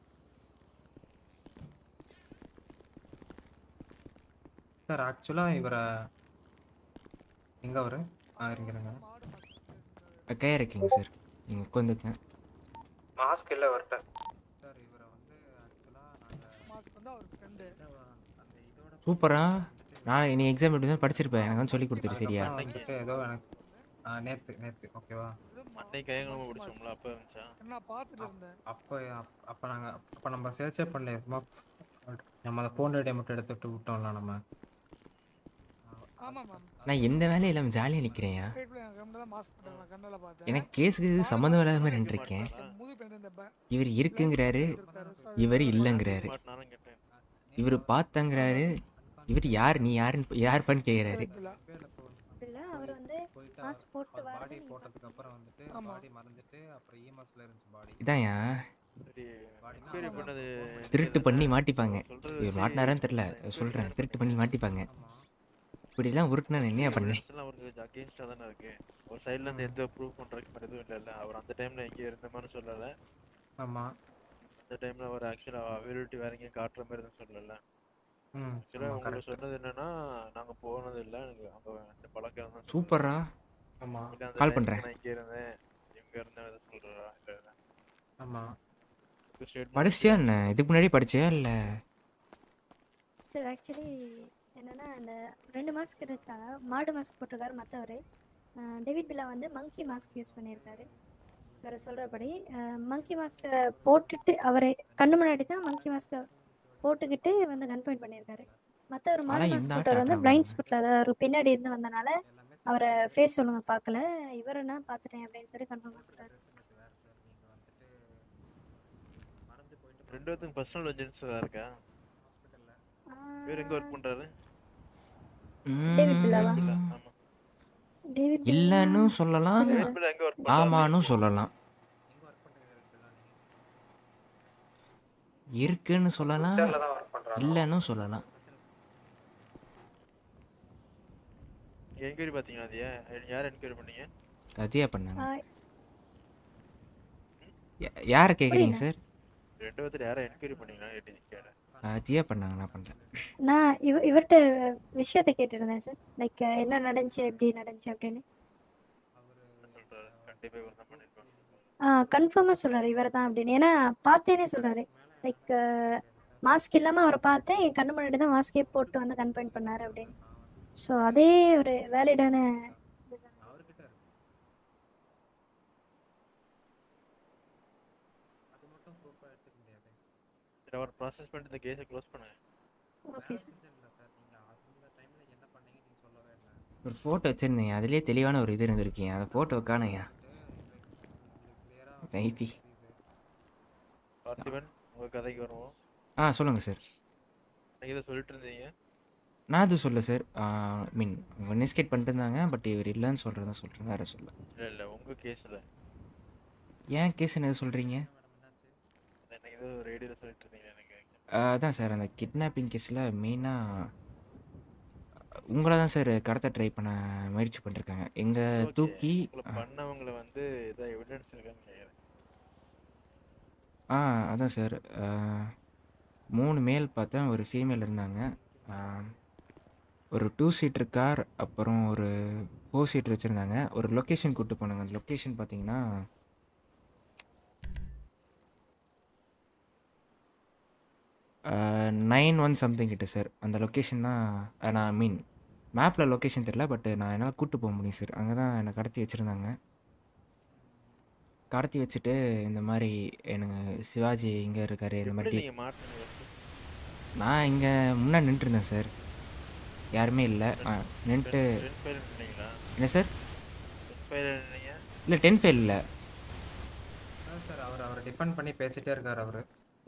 சார் ஆக்சுவலாக இவரை எங்க அவரு ஆ இருங்க கையா இருக்கீங்க சார் நீங்கள் உட்காந்துக்கங்க மாஸ்க் இல்லை அவர்கிட்ட சார் இவரை வந்து ஆக்சுவலாக நாங்கள் மாஸ்க் வந்து அவர் ஃப்ரெண்டு அந்த இதோட சூப்பரா நான் நீ எக்ஸாம் எப்படி தான் படிச்சிருப்பேன் எனக்கு வந்து சொல்லி கொடுத்துரு சரியா அதுக்கப்புறம் வந்துட்டு ஏதோ எனக்கு ஆ, நேத்து நேத்து ஓகேவா அன்னைக்கு கையங்கலமா பிடிச்சோம்ல அப்போ இருந்துச்சா என்ன பார்த்துட்டு இருந்தேன் அப்போ அப்- அப்போ நாங்கள் அப்போ நம்ம சேர்ச்சே பண்ணல சும்மா நம்ம அந்த ஃபோன் ஐடியா மட்டும் எடுத்துட்டு விட்டோம்ல நம்ம ஆமா மேம் நான் எந்த வேலையும் இல்லாமல் ஜாலியாக நிற்கிறேன்யா ஸ்ட்ரைட் பிளே கம்மில் தான் மாஸ்க் போட்டாங்க கண்ணில் பார்த்தேன் எனக்கு கேஸுக்கு சம்மந்தம் இல்லாத மாதிரி நின்றுருக்கேன் முது பேண்ட் இந்த ப- இவர் இருக்குங்கிறாரு இவர் இல்லைங்கிறாரு இவர் பார்த்தாங்கிறாரு இவர் யார் நீ யாருன்னு யாருப்பான்னு கேட்குறாரு இல்ல அவர் வந்து மாஸ்க் போட்டு பாடி வரது போட்டதுக்கு அப்புறம் வந்துட்டு ஆமா. பாடி மறந்துட்டு அப்புறம் இஎம்எஸ்ல இருந்துச்சு பாடி இதான்யா சரி என்கொயரி பண்ணது திருட்டு பண்ணி மாட்டிப்பாங்க சொல்றது இவர் வச்சு மாட்டினாரான்னு தெரில சொல்கிறேன் திருட்டு பண்ணி மாட்டிப்பாங்க இப்படிலாம் உருட்டுனா நான் என்னையா பண்ணேன் எல்லாம் அவருக்கு அகேன்ஸ்டா தானே இருக்கு ஒரு சைடுல இருந்து எந்த ப்ரூவ் பண்றதுக்கு மாதிரி எதுவும் இல்லைல்ல அவர் அந்த டைம்ல எங்க இருந்த மாதிரி சொல்லல ஆமா அந்த டைம்ல அவர் ஆக்சுவலா அவைலபிலிட்டி வேற எங்கேயும் காட்டுற மாதிரி எதுவும் சொல்லல ம் ஆக்சுவலா ஆமா, உங்களுக்கு correct. சொன்னது என்னன்னா நாங்க போனது இல்ல எனக்கு அங்க அந்த பழக்கம் தான் சூப்பரா ஆமா இல்ல அந்த கால் time பண்றேன். நான் இங்க இருந்தேன் இங்க இருந்தேன் எதை சொல்றா இல்ல இல்ல ஆமா ஸ்டேட்மெண்ட் படிச்சியா என்ன இதுக்கு முன்னாடி படிச்சியா இல்லை சார் ஆக்சுவலி என்னன்னா அந்த ரெண்டு மாஸ்க் இருக்காங்க மாடு மாஸ்க் போட்டிருக்காரு மற்றவர் டேவிட் பில்லா வந்து மங்கி மாஸ்க் யூஸ் பண்ணியிருக்காரு வேற சொல்கிறபடி மங்கி மாஸ்க்கை போட்டுட்டு அவரை கண்ணு முன்னாடி தான் மங்கி மாஸ்க்கை போட்டுக்கிட்டு வந்து கன் பாயிண்ட் பண்ணியிருக்காரு மற்றவர் மாடு ஆனா மாஸ்க் இந்த போட்டவர் வந்து ஆட்டம் பிளைண்ட் ஸ்பாட்டில் அதாவது அவர் பின்னாடி இருந்து வந்தனால அவரை ஃபேஸ் ஒழுங்கா பார்க்கல இவரை நான் பார்த்துட்டேன் அப்படின்னு சொல்லி கன்ஃபார்மாக சொல்கிறாரு ரெண்டு பேத்துக்கும் பர்சனல் வெஞ்சன்ஸ் இருக்கா இவர் எங்க ஒர்க் பண்றாரு டேவிட் பில்லாவா இல்ல ஆமா டேவிட் இல்லைன்னு சொல்லலாம் டேவிட் பில்லா எங்க ஒர்க் பண்றாரு ஆமான்னு சொல்லலாம் இருக்குன்னு சொல்லலாம் ஹோட்டல்ல தான் ஒர்க் பண்றாங்க இல்லைன்னு சொல்லலாம் என்கொயரி பாத்தீங்களா அது யார் என்கொயரி பண்ணீங்க அதையா பண்ணாங்க யா- யாரை கேட்குறீங்க சார் ரெண்டு பேர்த்துல யாரை என்கொயரி பண்ணீங்களா கேட்டீங்க கேட்டேன் அதையா பண்ணாங்க நான் பண்ணுறேன் நான் இவ இவர்கிட்ட விஷயத்தை கேட்டிருந்தேன் சார் லைக் என்ன நடந்துச்சு எப்படி நடந்துச்சு அப்படின்னு சொல்றாரு கண்டிப்பா இவர் தான் பண்ணிருப்பாங்க ஆ கன்ஃபார்மாக சொல்கிறாரு இவர் தான் அப்படின்னு ஏன்னா பார்த்தேனே சொல்கிறாரு லைக் மாஸ்க் இல்லாமல் அவரை பார்த்தேன் என் கண்ணு முன்னாடி தான் மாஸ்கே போட்டு வந்து கன்ஃபைன் பண்ணாரு அப்படின்னு ஸோ அதே ஒரு வேலிடான அவர்கிட்ட இருக்கு அது மட்டும் ப்ரூஃபா எடுத்துக்க முடியாது சரி அவர் ப்ராசஸ் பண்ணிட்டு இந்த கேஸை க்ளோஸ் பண்ணுங்க ஓகே சார் இல்லை சார் நீங்க அந்த டைம்ல என்ன பண்ணீங்க நீங்க சொல்லவே இல்லை ஒரு ஃபோட்டோ வச்சுருந்தீங்க அதுலேயே தெளிவான ஒரு இது இருந்திருக்கீங்க அந்த ஃபோட்டோ காணையா ரைட்டி பார்த்திபன் உங்க கதைக்கு வருவோம் ஆ சொல்லுங்கள் சார் நீங்க இதை சொல்லிட்டு இருந்தீங்க நான் அது சொல்ல சார் மீன் அவங்க இன்வெஸ்டிகேட் பண்ணிட்டு இருந்தாங்க பட் இவர் இல்லைன்னு சொல்கிறதா சொல்கிறேன் வேறு சொல்ல இல்ல இல்ல உங்க கேஸ்ல ஏன் கேஸ் என்ன சொல்கிறீங்க எனக்கு ஏதோ ரேடியோல சொல்லிட்டு இருந்தீங்க எனக்கு அதான் சார் அந்த கிட்னாப்பிங் கேஸில் மெயினாக உங்களை தான் சார் கடத்த ட்ரை பண்ண முயற்சி பண்ணிருக்காங்க எங்கள் Okay, தூக்கி உங்களை பண்ணவங்கள வந்து ஏதோ எவிடன்ஸ் இருக்கான்னு கேக்குறேன் ஆ அதான் சார் மூணு மேல் பார்த்தேன் ஒரு ஃபீமேல் இருந்தாங்க ஆ, ஒரு டூ சீட்டர் கார் அப்புறம் ஒரு ஃபோர் சீட்டர் வச்சுருந்தாங்க ஒரு லொக்கேஷன் கூப்பிட்டு போனாங்க அந்த லொக்கேஷன் பார்த்தீங்கன்னா நைன் ஒன் சம்திங் கிட்ட சார் அந்த லொக்கேஷன் தான் அஹ், நான் மீன் மேப்பில் லொக்கேஷன் தெரில பட் நான் என்னால் கூப்பிட்டு போக முடியும் சார் அங்கே தான் என்னை கடத்தி வச்சுருந்தாங்க கடத்தி வச்சுட்டு இந்த மாதிரி எனக்கு சிவாஜி இங்கே இருக்காரு இந்த எப்படி மாதிரி நீங்க மாட்டினீங்க நான் இங்கே முன்னாடி நின்றுருந்தேன் சார் யாருமே இல்லை நின்றுட்டு டென் ஃபைல் நின்னீங்களா என்ன சார் டென் ஃபைல் நின்னீங்க இல்லை டென் ஃபெயில் இல்லை அதான் சார் அவர் அவர் டிபெண்ட் பண்ணி பேசிட்டே இருக்காரு அவரு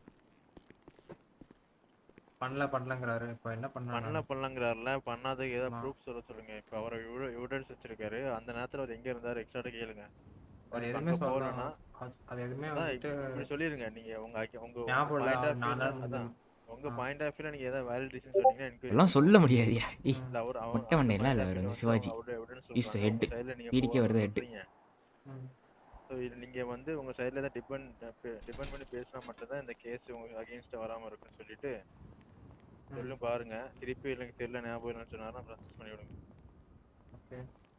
பண்ணல பண்ணலங்கிறாரு இப்போ என்ன பண்ணல பண்ணலாம் பண்ணலங்கிறாருல பண்ணாததுக்கு ஏதாவது ஆமா. ப்ரூஃப் சொல்ல சொல்லுங்க இப்போ அவர் எவிடன்ஸ் வச்சிருக்காரு அந்த நேரத்துல அவர் எங்க இருந்தாரு எக்ஸ்ட்ரா கேளுங்க அவர் இப்ப எதுவுமே அங்க சொல்லலாம் போகலன்னா அது- அது எதுவுமே அதான் வந்துட்டு இப்ப இப்படி சொல்லிருங்க நீங்க உங்க அக்க- உங்க ஞாபகம் இல்ல, பாயிண்ட் ஆஃப் நான் தான் அதான் உங்க ஆ. பாயிண்ட் ஆஃப் வியூல நீங்க ஏதாவது வேலிட் ரீசன் சொன்னீங்கன்னா என்கொயரி எல்லாம் சொல்ல முடியாதுயா ஏய் இல்ல அவர் அவர் மொட்டை மண்டையில இல்லை அவர் வந்து சிவாஜி இஸ் த ஹெட் பீடிக்கே வருது ஹெட் ம். ஸோ இது நீங்க வந்து உங்க சைடுல தான் டிபெண்ட் டிபெண்ட் பண்ணி பேசினா மட்டும்தான் இந்த கேஸ் உங்களுக்கு அகேன்ஸ்ட் வராம இருக்குன்னு சொல்லிட்டு சொல்லும் பாருங்க திருப்பி எனக்கு தெரியல ஞாபகம் இல்லைன்னு சொன்னாலும் ப்ராசஸ் பண்ணி விடுங்க ஓகே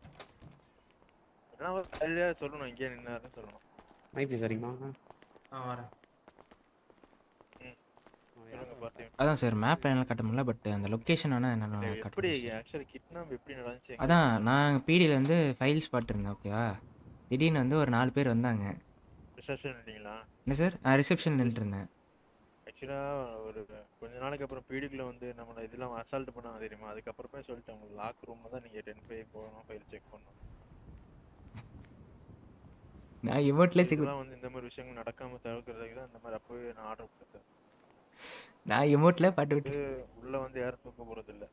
ஏன்னா அவர் தைரியா சொல்லணும் இங்கே நின்னாருன்னு சொல்லணும் மைஃபி சரிங்கம்மா ஆ வரேன் சொல்லுங்க பார்த்து அதான் சார் மேப்பில் என்னால் காட்ட முடியல பட் அந்த லொக்கேஷன் ஆனால் என்னால் காட்ட எப்படி முடியும் சார் ஆக்சுவலி கிட்னாப் எப்படி நடந்துச்சு அதான் நான் பிடியில் வந்து ஃபைல்ஸ் பார்த்துருந்தேன் ஓகேவா திடீர்னு வந்து ஒரு நாலு பேர் வந்தாங்க ரிசப்ஷன் இல்லைங்களா என்ன சார் நான் ரிசப்ஷன் நின்றுருந்தேன் ஆக்சுவலா ஒரு கொஞ்ச நாளைக்கு அப்புறம் பீடிக்குள்ள வந்து நம்மள இதெல்லாம் அசால்ட் பண்ணாங்க தெரியுமா அதுக்கப்புறமே சொல்லிட்டேன் உங்களுக்கு லாக் ரூம்ல தான் நீங்க டென் ஃபைவ் போகணும் ஃபைல் செக் பண்ணணும் நான் இமோட்ல செக் இதெல்லாம் வந்து இந்த மாதிரி விஷயங்கள் நடக்காம தவிர்க்கிறதுக்கு தான் இந்த மாதிரி அப்பவே நான் ஆர்டர் கொடுத்தேன் நான் இமோட்ல பாட்டு விட்டு வந்து உள்ள வந்து யாரும் தூக்க போறது இல்ல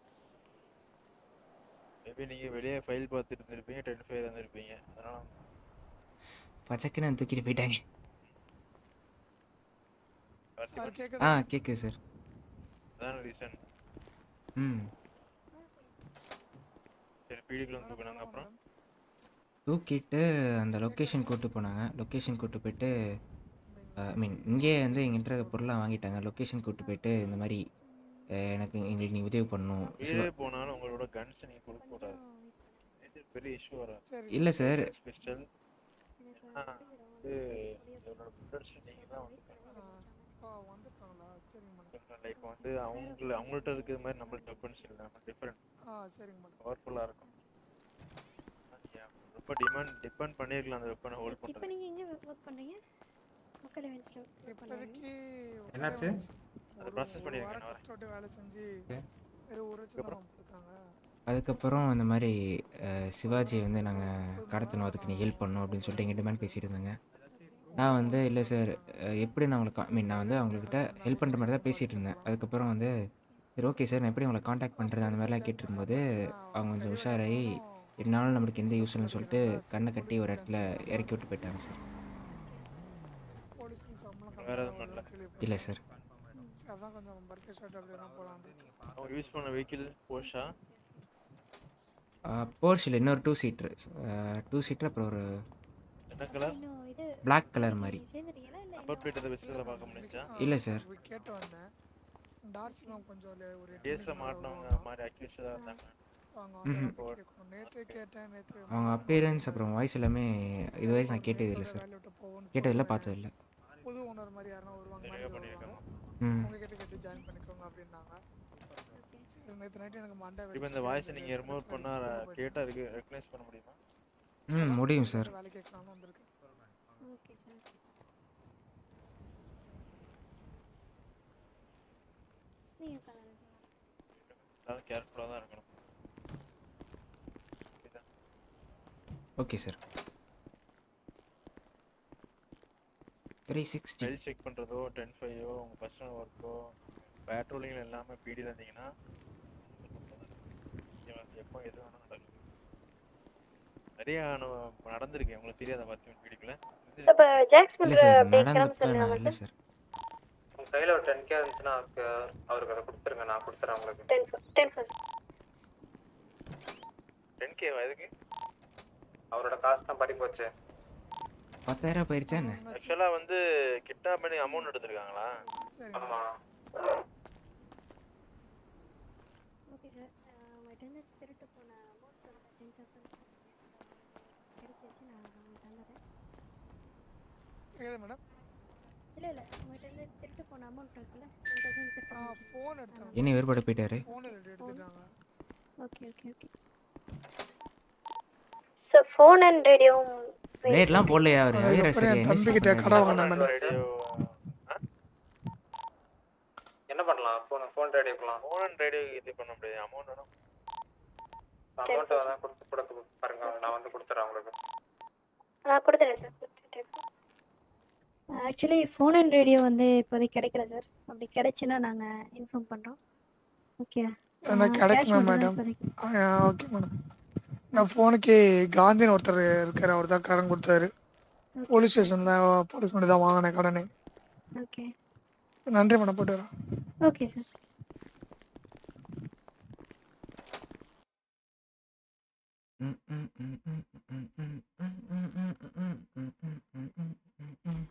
மேபி நீங்க வெளியே ஃபைல் பார்த்துட்டு இருந்திருப்பீங்க டென் ஃபைவ் இருந்திருப்பீங்க அதனால பச்சைக்குன்னு தூக்கிட்டு போயிட்டாங்க சார் ஆ கேக்குதா கேட்குது சார் அதான ரீசன் ம் சரி பீடிக்குள்ள வந்து தூக்குனாங்க அப்புறம் தூக்கிட்டு அந்த லொக்கேஷன் கூட்டு போனாங்க லொக்கேஷன் கூட்டு போயிட்டு ஐ மீன் இங்கேயே வந்து எங்கிட்ட பொருளாக வாங்கிட்டாங்க லொக்கேஷன் கூட்டு போயிட்டு இந்த மாதிரி அஹ், எனக்கு எங்களுக்கு நீ உதவி பண்ணணும் சிவா வெளியே போனாலும் உங்களோட கன்ஸ் நீங்க கொடுக்க கூடாது இது பெரிய இஷ்யூ வரும் சரி இல்லை சார் பிஸ்டல் வந்து இதோட புல்லட்ஸ் நீங்க தான் வந்து ஆ வந்துட்டாங்களா சரிங்க மேடம் லைக் வந்து அவங்கள அவங்கள்ட்ட இருக்கிற மாதிரி நம்மள்ட்ட வெப்பன்ஸ் இல்லை நம்ம டிஃப்ரெண்ட் ஆ சரிங்க மேடம் பவர்ஃபுல்லாக இருக்கும் நீங்க ரொம்ப டிமாண்ட் டிபெண்ட் பண்ணிருக்கலாம் அந்த வெப்பனை ஹோல்ட் இப்போ பண்ணுறது நீங்கள் எங்கே ஒர்க் பண்ணுறீங்க மக்கள் events-ல ஒர்க் பண்ணுறீங்க இப்போதைக்கு என்னாச்சு? அதை process பண்ணிருங்க, வாரம் நான் வரேன். கஷ்டப்பட்டு வேலை செஞ்சு Okay. வெறும் ஒரு லட்சம் தான் கொடுத்தாங்க அதுக்கப்புறம் இந்த மாதிரி அஹ், சிவாஜி வந்து நாங்கள் கடத்தணும் அதுக்கு நீ ஹெல்ப் பண்ணணும் அப்படின்னு சொல்லிட்டு எங்கள் டிமாண்ட் பேசிட்டு இருந்தாங்க நான் வந்து இல்லை சார் எப்படி நான் உங்களுக்கு ஐ மீன் நான் வந்து அவங்கக்கிட்ட ஹெல்ப் பண்ணுற மாதிரி தான் பேசிகிட்டு இருந்தேன் அதுக்கப்புறம் வந்து சரி ஓகே சார் நான் எப்படி உங்களை காண்டாக்ட் பண்ணுறது அந்த மாதிரிலாம் கேட்டிருக்கும்போது அவங்க கொஞ்சம் உஷாராகி என்னாலும் நம்மளுக்கு எந்த யூஸ் இல்லைன்னு சொல்லிட்டு கண்ணை கட்டி ஒரு இடத்துல இறக்கி விட்டு போயிட்டாங்க சார் போலீஸ் சம்பளம் வேற எதுவும் பண்ணல? இல்லை சார் சரி அதான் கொஞ்சம் பர்கே ஷர்ட் அப்படிலாம் போகலான்னு அவங்க யூஸ் பண்ண வெஹிக்கிள் போஷா போர்ஷில் இன்னொரு டூ சீட்ரு டூ சீட்டர் அப்புறம் ஒரு என்ன கலர் இன்னும் இது Black color மாதிரி. சேர்ந்துட்டீங்களா இல்லை நம்பர் பிளேட் அதை விசில் பார்க்க முடிஞ்சா இல்லை சார் போய் கேட்டு வந்தேன் டார்ஸ்லாம் கொஞ்சம் இல்ல ஒரு எட்டு கேஸில் மணிக்கு மேல மாட்டினவங்க வருவாங்க. மாதிரி அக்யூஸ்டாக இருந்தாங்க அவங்க ம்ஹும். வந்து கேட்கணும் நேற்று கேட்டேன் நேற்று அவங்க அப்பியரன்ஸ் அப்புறம் வாய்ஸ் எல்லாமே இதுவரைக்கும் நான் கேட்டது இல்லை சார் வேலையை விட்டு போகணும்னு கேட்டதில்லை சொல்றாங்க. பார்த்தது இல்லை புது ஓனர் மாதிரி யாரும் வருவாங்க நிறைய manager பண்ணியிருக்காங்க வருவாங்க. ம் அவங்க கிட்ட கேட்டு ஜாயின் பண்ணிக்கோங்க அப்படின்னாங்க சரி நேற்று நைட்டு எனக்கு மண்டை இப்போ இந்த வாய்ஸை நீங்கள் ரிமூவ் பண்ணால் கேட்டால் இருக்கு ரெக்கக்னைஸ் பண்ண முடியுமா ம் முடியும் சார் வேலை கேட்கலாம்னு வந்திருக்கு ஓகே சார் நீங்கள் உட்காந்து அதாவது கேர்ஃபுல்லாக தான் இருக்கணும் okay sir three sixty file check பண்ணுறதோ டென் ஃபைவோ உங்கள் பர்சனல் ஒர்க்கோ பேட்ரோலிங் எல்லாமே பிடியில் இருந்தீங்கன்னா இங்க வந்து எப்போ எது வேணாலும் நடக்கும் நிறைய அனு- நடந்திருக்கு உங்களுக்கு தெரியாத பத்து பிடிக்கல இப்போ ஜாக்ஸ் இல்லை பண்ணுற சார் அப்படியே கிளம்ப நடந்துட்டு சொல்லுங்க நான் இல்லை மட்டும் சார் உங்கள் கையில் ஒரு டென் கே இருந்துச்சுன்னா அவருக்கு அவருக்கு அதை கொடுத்துருங்க நான் கொடுத்துறேன் உங்களுக்கு டென் டென் ஃபர்ஸ்ட் டென் கேவா எதுக்கு அவரோட காசு தான் பறி போச்சு பத்தாயிரம் போயிருச்சா என்ன ஆக்சுவலாக வந்து கிட்னாப் பண்ணி அமௌண்ட் எடுத்திருக்காங்களா சரி ஆமாம் ஓகே சார் உங்கள்கிட்ட இருந்து திருட்டு போன அமௌண்ட் டென் தௌசண்ட் கிடைச்சிருச்சு நான் உங்களுக்கு தந்துடுறேன் கேக்குதா மேடம் இல்லை இல்லை உங்கள்கிட்ட இருந்து திருட்டு போன அமௌண்ட் இருக்குல்ல டென் தௌசண்ட் திருட்டு ஆ போனுச்சு. ஃபோன் எடுத்தாங்க என்ன வேறுபாடு போயிட்டாரு ஃபோன் எடுத்துட்டாங்க okay okay okay sir phone and ரேடியோவும் ரேட்லாம் போடலையா அவர் அதுக்கப்புறம் அவியரசரியா என் என்ன தம்பிக்கிட்ட சார் கடை பண்ணாரு? வாங்கினேன் ரேடியோ என்ன பண்ணலாம் ஃபோன் ஃபோன் ரேடியோக்கலாம் ஃபோன் அண்ட் ரேடியோ இது பண்ண முடியாது அமௌண்ட் வேணும் அமௌண்ட்டை தான் கொடுத்து கொடுத்து பாருங்க நான் வந்து கொடுத்துறேன் உங்களுக்கு நான் கொடுத்துறேன் sir actually phone and radio வந்து இப்போதைக்கு கிடைக்கல சார் அப்படி கிடைச்சுன்னா நாங்கள் இன்ஃபார்ம் பண்ணுறோம் ஓகே எனக்கு கிடைக்குமா மேடம் ஓகே மேடம் நான் ஃபோனுக்கு காந்தின்னு ஒருத்தர் இருக்காரு அவர் தான் கடன் கொடுத்தாரு போலீஸ் ஸ்டேஷனில் போலீஸ் பண்ணி தான் வாங்கினேன் கடனே ஓகே நன்றி மேடம் போட்டு வரேன் ஓகே சார் ம், ம், ம், ம், ம், ம், ம், ம், ம், ம், ம், ம், ம், ம், ம், ம்.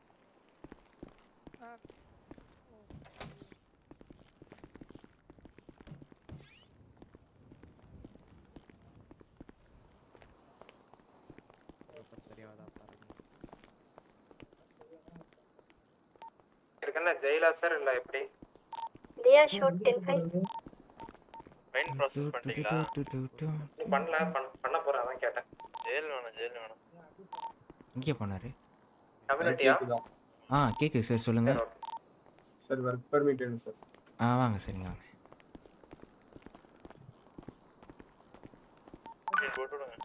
சரியாவதா பாருங்க இருக்குன்னா ஜெயிலா சார் இல்லை எப்படி தியா ஷோட் டென் ஃபைவ் ஃபைன் ப்ராசஸ் பண்ணிட்டீங்களா டு, டு, டு. நீ பண்ணல பண்ண பண்ண போகிறேன் அதான் கேட்டேன் ஜெயில் வேணும் ஜெயில் வேணும் எங்கே போனாரு கம்யூனிட்டியா ஆ கேக்குது சார் சொல்லுங்க சார் ஒர்க் பர்மிட் வேணும் சார் ஆ வாங்க சரிங்க வாங்க ஓகே போட்டு விடுங்க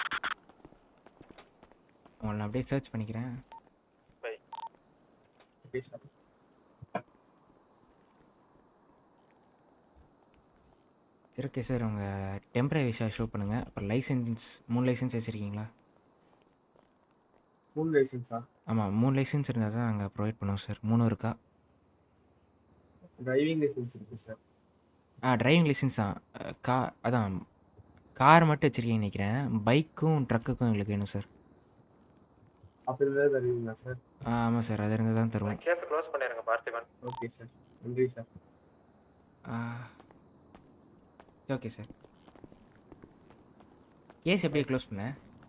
உங்களை நான் அப்படியே சர்ச் பண்ணிக்கிறேன் பை ஓகே சார் சரி ஓகே சார் உங்கள் டெம்பரரி விசா ஷோ பண்ணுங்கள் அப்புறம் லைசன்ஸ் மூணு லைசன்ஸ் வச்சுருக்கீங்களா மூணு லைசன்ஸா ஆமாம் மூணு லைசன்ஸ் இருந்தால் தான் நாங்கள் ப்ரொவைட் பண்ணுவோம் சார் மூணு இருக்கா டிரைவிங் லைசன்ஸ் இருக்கு சார் ஆ டிரைவிங் லைசன்ஸ் தான் அஹ், கா அதான் கார் மட்டும் வச்சுருக்கீங்கன்னு நினைக்கிறேன் பைக்கும் ட்ரக்குக்கும் எங்களுக்கு வேணும் சார் அப்படி இருந்தால் தருவீங்களா சார் ஆ ஆமாம் சார் அது இருந்தால் தான் தருவோம் கேஸ் க்ளோஸ் பண்ணிருங்க பார்த்திபன் ஓகே சார் நன்றி சார் ஓகே சார் கேஸ் எப்படி க்ளோஸ் பண்ண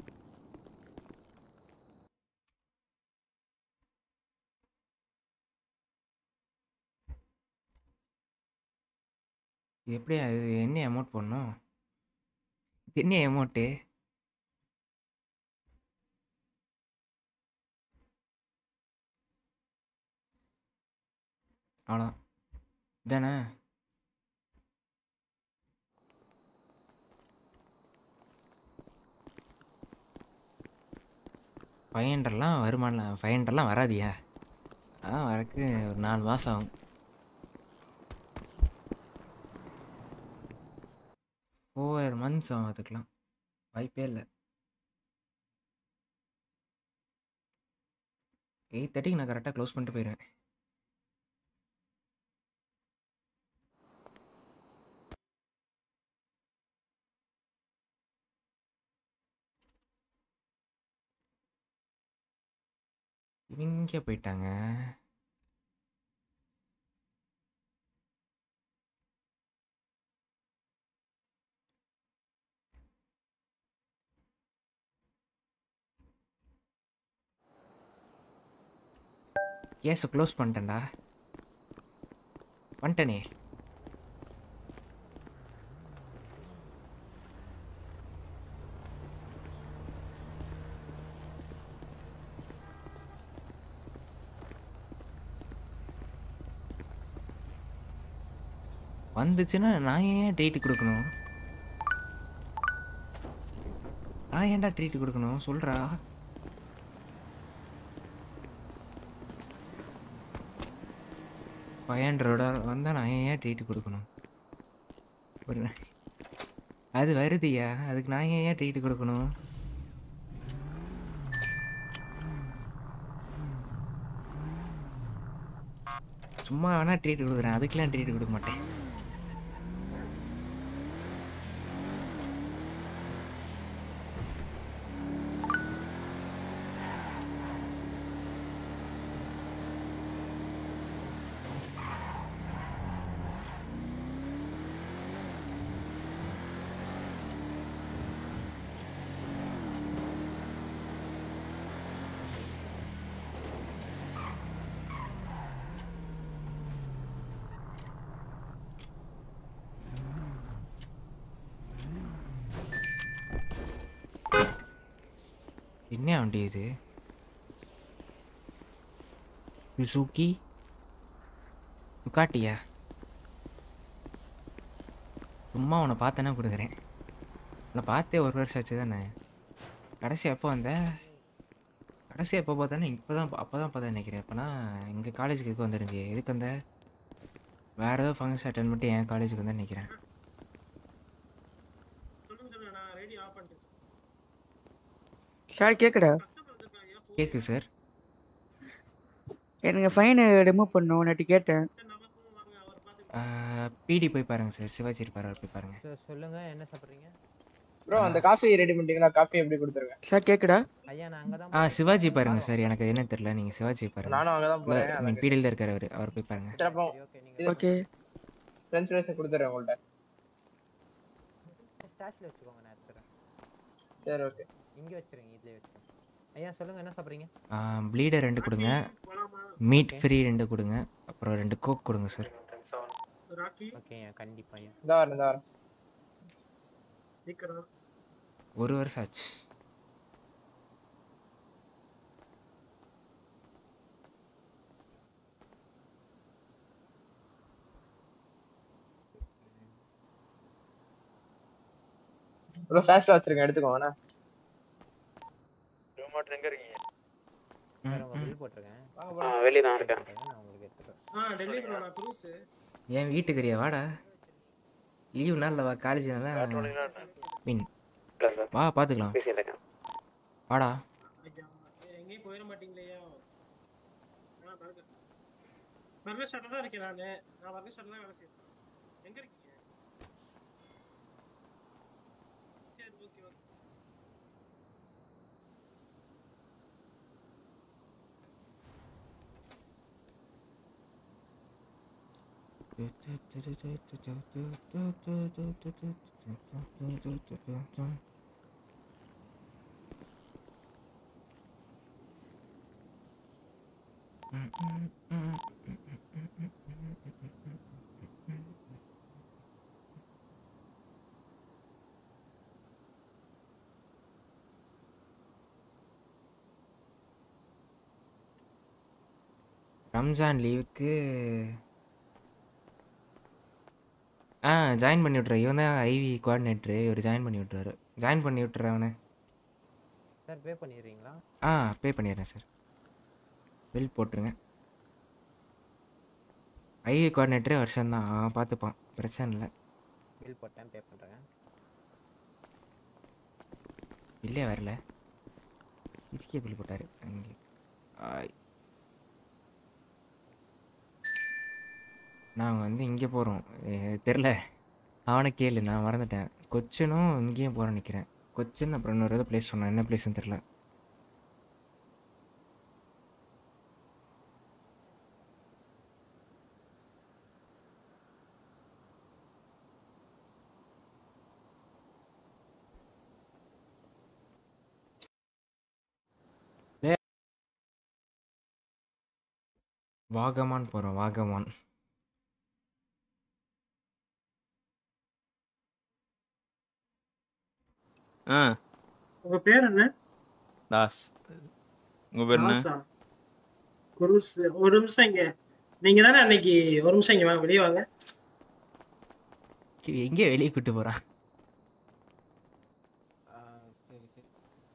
இது எப்படி அது என்ன அமௌண்ட் போடணும் இது என்ன அமௌண்ட்டு அவ்வளோதான் இதானே ஃபைவ் ஹண்ட்ரட்லாம் வருமானம் ஃபைவ் ஹண்ட்ரட்லாம் வராதியா ஆ வரக்கு ஒரு நாலு மாதம் ஆகும் ஃபோர் மந்த்ஸ் ஆகும் அதுக்கெலாம் வாய்ப்பே இல்லை எயிட் தேர்ட்டிக்கு நான் கரெக்டாக க்ளோஸ் பண்ணிட்டு போயிடுவேன் இவங்க போயிட்டாங்க கேஸை க்ளோஸ் பண்ணிட்டேன்டா வந்துட்டனே வந்துச்சுன்னா நான் ஏன் ட்ரீட் கொடுக்கணும் நான் ஏன்டா ட்ரீட் கொடுக்கணும் சொல்றா ஃபைவ் ஹண்ட்ரடோட வந்தால் நான் ஏன் ட்ரீட் கொடுக்கணும் ஒரு அது வருதுயா அதுக்கு நான் ஏன் ட்ரீட் கொடுக்கணும் சும்மா வேணா ட்ரீட் கொடுக்குறேன் அதுக்கெல்லாம் ட்ரீட் கொடுக்க மாட்டேன் என்ன வண்டி இது சுசுகி துக்காட்டியா சும்மா உன்னை பார்த்தேன்னா கொடுக்குறேன் உன்னை பார்த்தே ஒரு வருஷம் ஆச்சு தானே கடைசி எப்போ வந்த கடைசி எப்போ பார்த்தானே இப்போ தான் அப்போ தான் பார்த்தா நினைக்கிறேன் எப்போனா எங்கள் காலேஜுக்கு எதுக்கு வந்துருந்தியே எதுக்கு வந்த வேறு ஏதோ ஃபங்க்ஷன் அட்டன் பண்ணிட்டு என் காலேஜுக்கு வந்து நினைக்கிறேன் சார் கேக்குதா கேக்கு சார் எனக்கு ஃபைன் ரிமூவ் பண்ணும் நேற்று கேட்டேன் பிடி போய் பாருங்க சார் சிவாஜி இருப்பார் அவர் போய் பாருங்க சார் சொல்லுங்க என்ன சாப்பிட்றீங்க ப்ரோ அந்த காஃபி ரெடி பண்ணிட்டீங்களா காஃபி எப்படி கொடுத்துருங்க சார் கேக்குதா ஐயா நான் அங்கே தான் ஆ சிவாஜி பாருங்க சார் எனக்கு என்ன தெரியல நீங்கள் சிவாஜி பாருங்க நானும் அங்கதான் போறேன், ஐ மீன் பிடியில் தான் இருக்கார் அவர் அவர் போய் பாருங்க சிறப்பா ஓகே ஃப்ரெண்ட்ஸ் ஃப்ரெண்ட்ஸ் கொடுத்துறேன் உங்கள்ட்ட ஸ்டாஷ்ல வச்சுக்கோங்க நான் எடுத்துறேன் சரி ஓகே இங்கே வச்சிருங்க இதுலேயே வச்சுருங்க ஐயா சொல்லுங்க என்ன சாப்பிட்றீங்க ப்ளீடர் ரெண்டு கொடுங்க மீட் ஃப்ரீ ரெண்டு கொடுங்க அப்புறம் ரெண்டு கோக் கொடுங்க சார் ஓகே ஐயா கண்டிப்பா ஐயா இந்த வரேன் இந்த வரேன் சீக்கிரம் ஒரு வருஷம் ஆச்சு ப்ரோ ஃபிளாஷ்ல வச்சிருக்கேன் எடுத்துக்கோங்க மாட்டர் எங்க இருக்கீங்க சார் உங்க பில் போட்டிருக்கேன் ஆ, வெளிய தான் இருக்கேன். நான் உங்களுக்கு எடுத்துறேன் ஆ டெல்லி ப்ரோ நான் குரூஸ் என் வீட்டுக்குரியா வாடா லீவ் நாளில் வா காலேஜ் மீன் வா பார்த்துக்கலாம் வாடா எங்கேயும் போயிட மாட்டீங்களேயா ஆ பர்கர் பர்கர் ஷாட்டில் தான் இருக்கேன் நான் நான் பர்கர் ஷாட்டில் தான் வேலை செய்யறேன் எங்க இருக்கீங்க சரி ஓகே ஓகே ரம்ஜான் லீவுக்கு ஆ ஜாயின் பண்ணி விட்ரு இவன் தான் ஐவி கோஆர்டினேட்ரு இவர் ஜாயின் பண்ணி விட்ருவாரு ஜாயின் பண்ணி விட்ரு அவனை சார் பே பண்ணிடுறீங்களா ஆ பே பண்ணிடுறேன் சார் பில் போட்டுருங்க ஐவி கோஆர்டினேட்டரே வருஷம் தான் அவன் பார்த்துப்பான் பிரச்சனை இல்லை பில் போட்டேன் பே பண்ணுறேன் இல்லையே வரல இதுக்கே பில் போட்டார் அங்கே ஆய் நாங்கள் வந்து இங்கே போகிறோம் தெரில அவனை கேளு நான் மறந்துட்டேன் கொச்சினும் இங்கேயும் போகிறேன் நிற்கிறேன் கொச்சின் அப்புறம் இன்னொரு ஏதோ பிளேஸ் சொன்னான் என்ன பிளேஸ்னு தெரில வாகமான் போகிறோம் வாகமான் ஆ உங்க பேர் என்ன தாஸ் உங்க பேர் என்ன தாஸா? குரூஸ் ஒரு நிமிஷம் இங்க நீங்க தானே அன்னைக்கு ஒரு நிமிஷம் இங்க வாங்க வெளியே வாங்க எங்கே வெளியே கூட்டு போகிறான் சரி சரி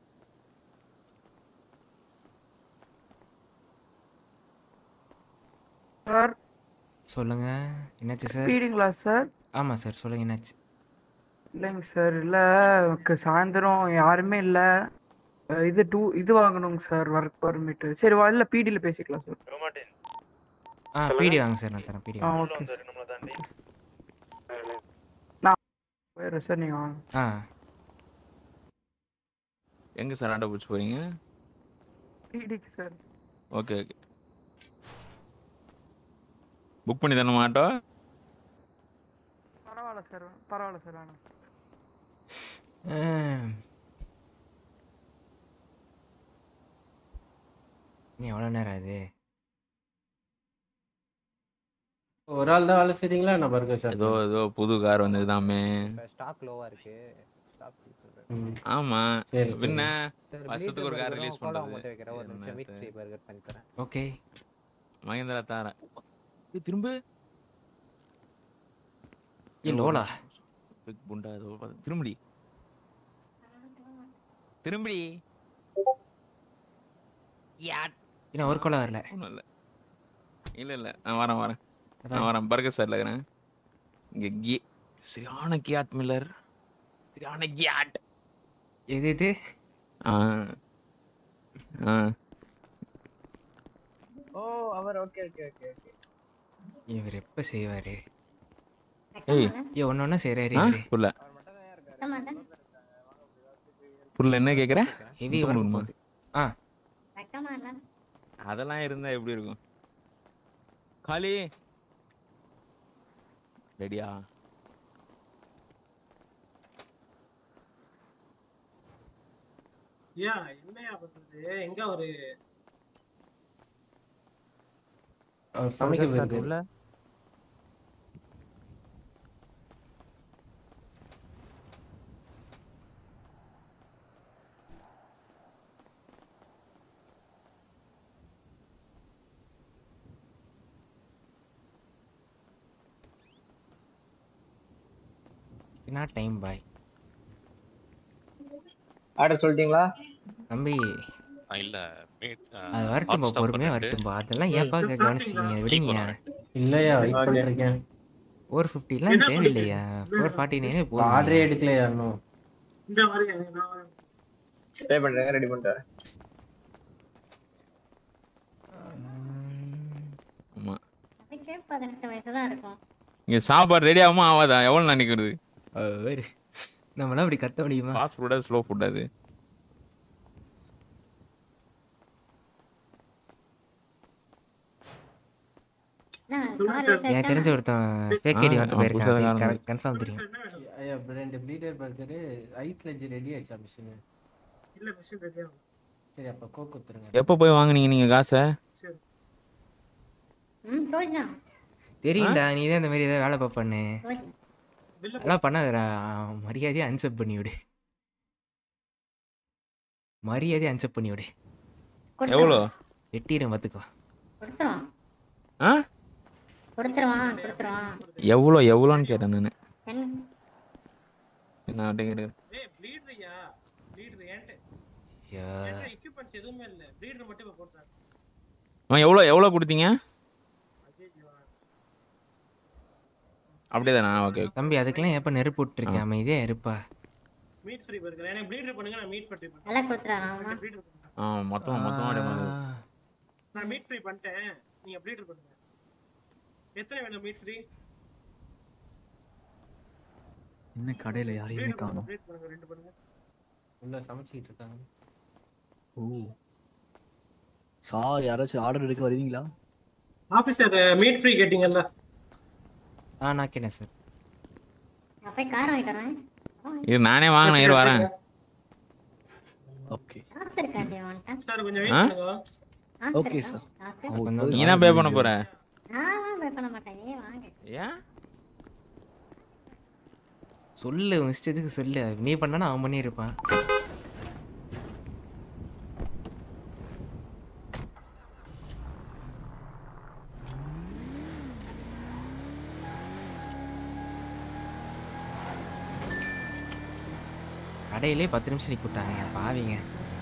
சார் சொல்லுங்கள் என்னாச்சு சார் ஸ்பீடுங்களா சார் ஆமாம் சார் சொல்லுங்கள் என்னாச்சு இல்லைங்க சார் இல்லை சாயந்தரம் யாருமே இல்லை இது டூ இது வாங்கணுங்க சார் ஒர்க் பர்மிட் சரி வா இல்லை பிடியில் பேசிக்கலாம் சார் ஆ பிடி வாங்க சார் நான் தரேன் பிடி ஆ வாங்க ஓகே நான் போயிடுறேன் சார் நீங்கள் வாங்க ஆ எங்க சார் ஆட்டோ பிடிச்சி போறீங்க பிடிக்கு சார் ஓகே ஓகே புக் பண்ணி தானே ஆட்டோ பரவாயில்ல சார் பரவாயில்ல சார் வேணாம் நீ எவ்வளோ நேரம் ஆகுது ஒரு ஆள் தான் வேலை செய்றீங்களா என்ன பர்கர் ஷாப் ஏதோ ஏதோ புது கார் வந்ததுதாமே இப்போ ஸ்டாக் லோவாக இருக்கு ஸ்டாக் சொல்கிறேன் ஆமா சரி, சரி. பின்ன சார் வருஷத்துக்கு ஒரு கார் ரிலீஸ் கோலா பண்றது மட்டும் வைக்கிறேன் ஒரு நிமிஷம் மீட் என்னத்த? ஃப்ரீ பர்கர் பண்ணி தரேன் ஓகே மகேந்திரா தாரேன் ஏய், திரும்ப ஏ லோலா பிக் புண்டா ஏதோ பாத்து- திரும்படி திரும்படி யாட் இன்னும் ஒரு கொலை வரல ஒன்றும் இல்லை இல்லை இல்லை நான் வரேன் வரேன் நான் அதான். வரேன் பர்கர் சைடில் இருக்கிறேன் இங்கே கி சரியான கியாட் மில்லர் சரியான கியாட் எது இது ஆ ஆ ஓ அவர் ஓகே ஓகே ஓகே ஓகே இவர் எப்போ செய்வார் ஏய் ஏ ஒன்று ஒன்றா செய்கிறாரு ஆ இவர் புரியல புரியல என்ன கேட்குற ஹெவி ஒர்க் போகுது ஆ அதெல்லாம் இருந்தா எப்படி இருக்கும் காளி ரெடியா ஐயா என்னையா பண்றது எங்க ஒரு அவர் சமைக்க Burger shop போயிருக்கு உள்ள என்ன டைம் பாய் ஆர்டர் சொல்லிட்டீங்களா தம்பி ஆ, இல்ல மீட் அது வரட்டும்பா பொறுமையாக வரட்டும்பா அதெல்லாம் ஏன்ப்பா கவனிச்சிங்க விடுங்க இல்லையா வெயிட் Okay. பண்ணிருக்கேன் ஃபோர் ஃபிஃப்டிலாம் தேவையில்லையா ஃபோர் ஃபார்ட்டி நைனே போதும் ஆர்டரே எடுக்கலையா இன்னும் இந்த வரேன் நான் வரேன் பே பண்றேங்க ரெடி பண்ணிட்டு வரேன் ஆமா அதுக்கே பதினெட்டு வயசு தான் இருக்கும் இங்க சாப்பாடு ரெடி ஆகுமா ஆகாதா எவ்வளவு நினைக்கிறது நம்மளாம் அப்படி கத்த முடியுமா ஃபாஸ்ட் ஃபுட்டா ஸ்லோ ஃபுட் அது எனக்கு தெரிஞ்ச ஒருத்தன் ஃபேக் ஐடி வந்து ஆ, புதுசா போயிருக்கான் காரணம். கன்ஃபார்ம் தெரியும் ஐயா ரெண்டு ப்ளீடர் பர்கரு ஐஸ் லெஜ் ரெடி ஆயிடுச்சா மிஷின் இல்ல மிஷின் ரெடி ஆகும் சரி அப்போ கோக் கொடுத்துருங்க எப்போ போய் வாங்குனீங்க நீங்க காசை ம் ரோஜா தெரியும்டா நீ தான் இந்த மாதிரி ஏதாவது வேலை பார்ப்பண்ணு ரோஜா அதெல்லாம் பண்ணாதடா மரியாதையை அன்செப்ட் பண்ணி விடு மரியாதையை அன்செப்ட் பண்ணி விடு எவ்வளோ வெட்டிடும் பார்த்துக்கோ கொடுத்துருவான் ஆ கொடுத்துருவான் கொடுத்துருவான் எவ்வளோ எவ்வளோன்னு கேட்டேன் நான் என்ன நான் அப்படியே கேட்டேன் ஏய் ப்ளீடர்யா ப்ளீடர் ஏன்ட்டு ஐயா. என்கிட்ட equipments எதுவுமே இல்ல ப்ளீடர் மட்டும் இப்ப போட்டாங்க ஆ எவ்வளோ எவ்வளோ கொடுத்தீங்க அப்படியே தானா ஓகே தம்பி அதுக்கெல்லாம் எப்போ நெருப்பு விட்டுருக்கேன் அமைதியா இருப்பா மீட் ஃப்ரீ பர்கர் எனக்கு ப்ளீடர் பண்ணுங்க நான் மீட் ஃப்ரீ எல்லாம் பண்றேன் கொடுத்துறான் ப்ளீடர் ஆ மொத்தமா மொத்தமா அப்படியே பண்ணுது நான் மீட் ஃப்ரீ பண்ணிட்டேன் நீங்க ப்ளீடர் பண்ணுங்க எத்தனை வேணும் மீட் ஃப்ரீ என்ன கடையில யாரையுமே ப்ளீடர் பண்ணுங்க காணோம் ப்ளீட் பண்ணுங்க ரெண்டு பண்ணுங்க உள்ள சமைச்சிட்டு இருக்காங்க ஓ சார் யாராச்சும் ஆர்டர் எடுக்க வருவீங்களா ஆபீசர் மீட் ஃப்ரீ கேட்டிங்கல்ல ஆ நான் கேட்டேன் சார் நான் போய் கார் வாங்கிட்டு வரேன் இது நானே வாங்கினேன் இரு வரேன் ஓகே காசு இருக்காது அவன்கிட்ட சார் கொஞ்சம் ஆ? வெயிட் பண்ணுங்க காசு ஓகே இருக்கா? சார் காசு நீ தான் பே பண்ண போற நான் பே பண்ண மாட்டேன் நீ வாங்க ஏன் சொல்லு உன் இஷ்டத்துக்கு சொல்லு நீ பண்ணா அவன் பண்ணியிருப்பான் கடையிலே பத்து நிமிஷம் நிக்க விட்டாங்க பாவிங்க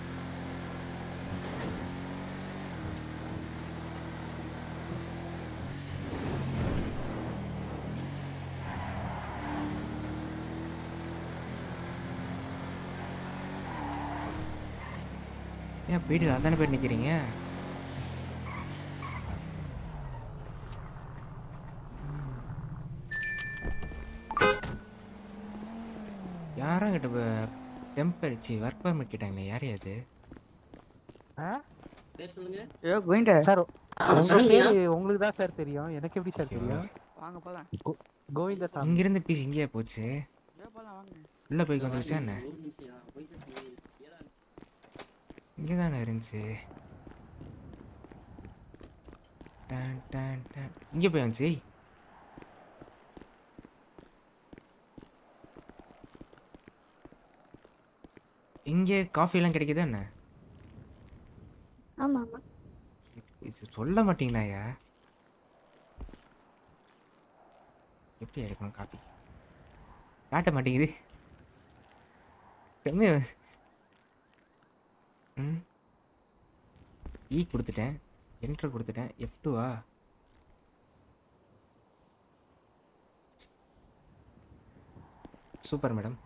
ஏன் போயிட்டு அதானே பேர் நிக்கிறீங்க யாரும் கிட்ட டெம்பர் சி ஒர்க் பர்மிட் கேட்டாங்களே யார் அது ஐயோ கோவிந்தா சார் உங்க சொல்லுங்கய்யா. பேரு உங்களுக்கு தான் சார் தெரியும் எனக்கு எப்படி சார் தெரியும் வாங்க போலாம் கோ- கோவிந்த சாமி இங்கிருந்து பீஸ் இங்கேயே போச்சு ஐயோ போலாம் வாங்க உள்ள போய் வந்துருச்சா என்ன இங்கே தானே இருந்துச்சு டான், டான், டான். இங்கே போய் வந்துச்சு இங்கே காஃபிலாம் கிடைக்குதா என்ன ஆமா ஆமா இது சொல்ல மாட்டீங்களாயா எப்படி எடுக்கணும் காப்பி காட்ட மாட்டேங்குது செம்மையா ம் இ கொடுத்துட்டேன் என்ட்ரு கொடுத்துட்டேன் எஃப் டூவா சூப்பர் மேடம்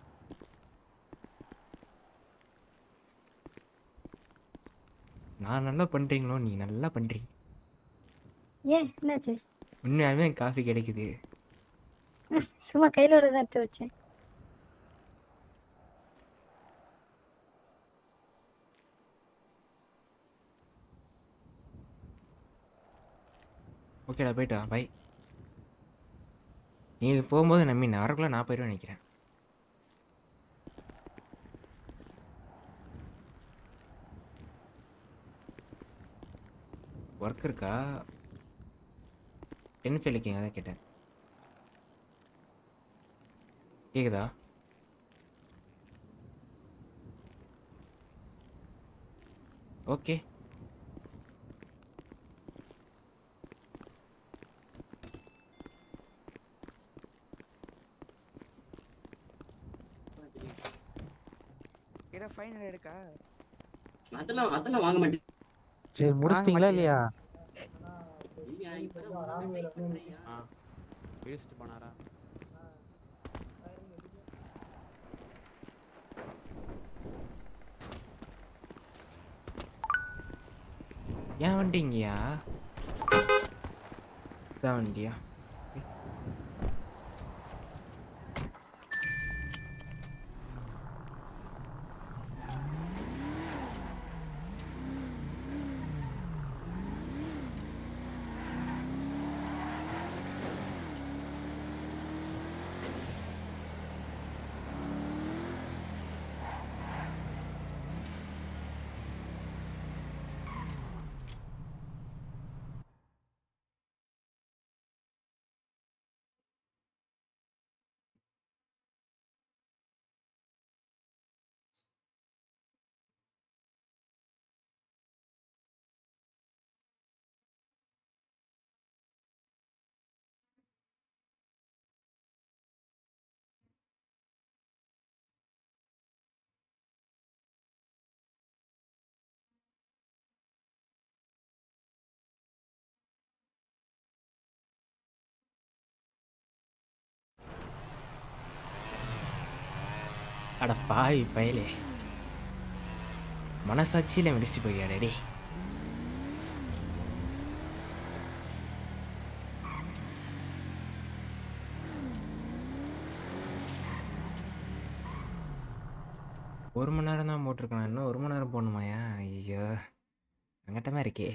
நான் நல்லா பண்ணுறீங்களோ நீ நல்லா பண்ணுறீங்க ஏன் என்னாச்சு உண்மையாலுமே காஃபி கிடைக்குது சும்மா கையிலோட தான் எடுத்து வச்சேன் ஓகேடா போயிட்டு வா பை நீ போகும்போது நம்பி நான் வரக்குள்ள நான் போயிடுவேன் நினைக்கிறேன் ஒர்க் இருக்கா டென் ஃபெயிலுக்கிங்க அதான் கேட்டேன் கேக்குதா ஓகே ஏதாவது ஃபைனல் இருக்கா அதெல்லாம் அதெல்லாம் வாங்க மாட்டேன் சரி முடிச்சிட்டீங்களா இல்லையா ஆ பேசிட்டு போனாரா ஏன் வண்டிங்கயா இதான் வண்டியா அட பாய் பயலே மனசாட்சியில் மிடிச்சு போய்யா டேடி ஒரு மணி நேரம் தான் போட்டிருக்கலாம் இன்னும் ஒரு மணி நேரம் போகணுமாயா ஐயோ சங்கட்டமாக இருக்கே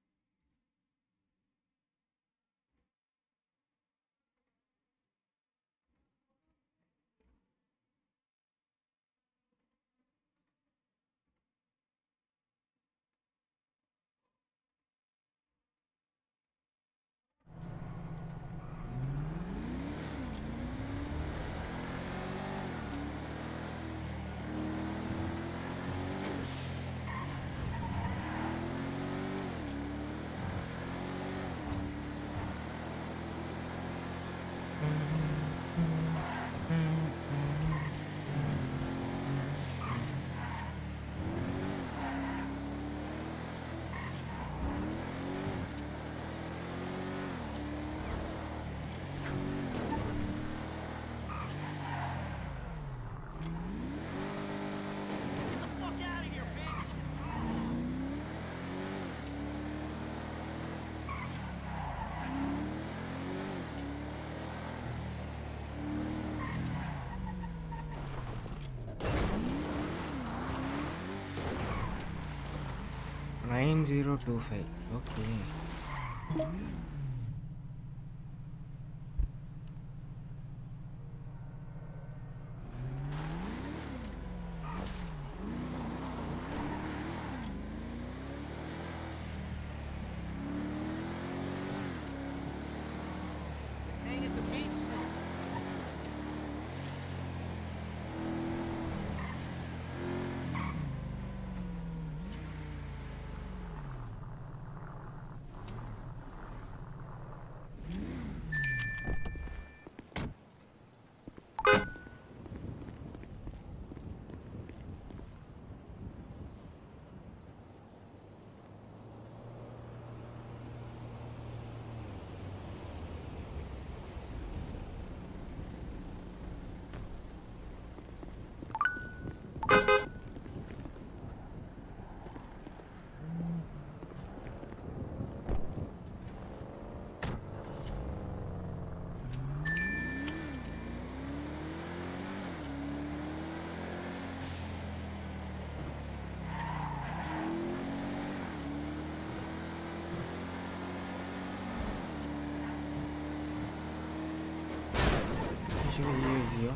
nine zero two five okay ஐயோ ஐயோ ஐயோ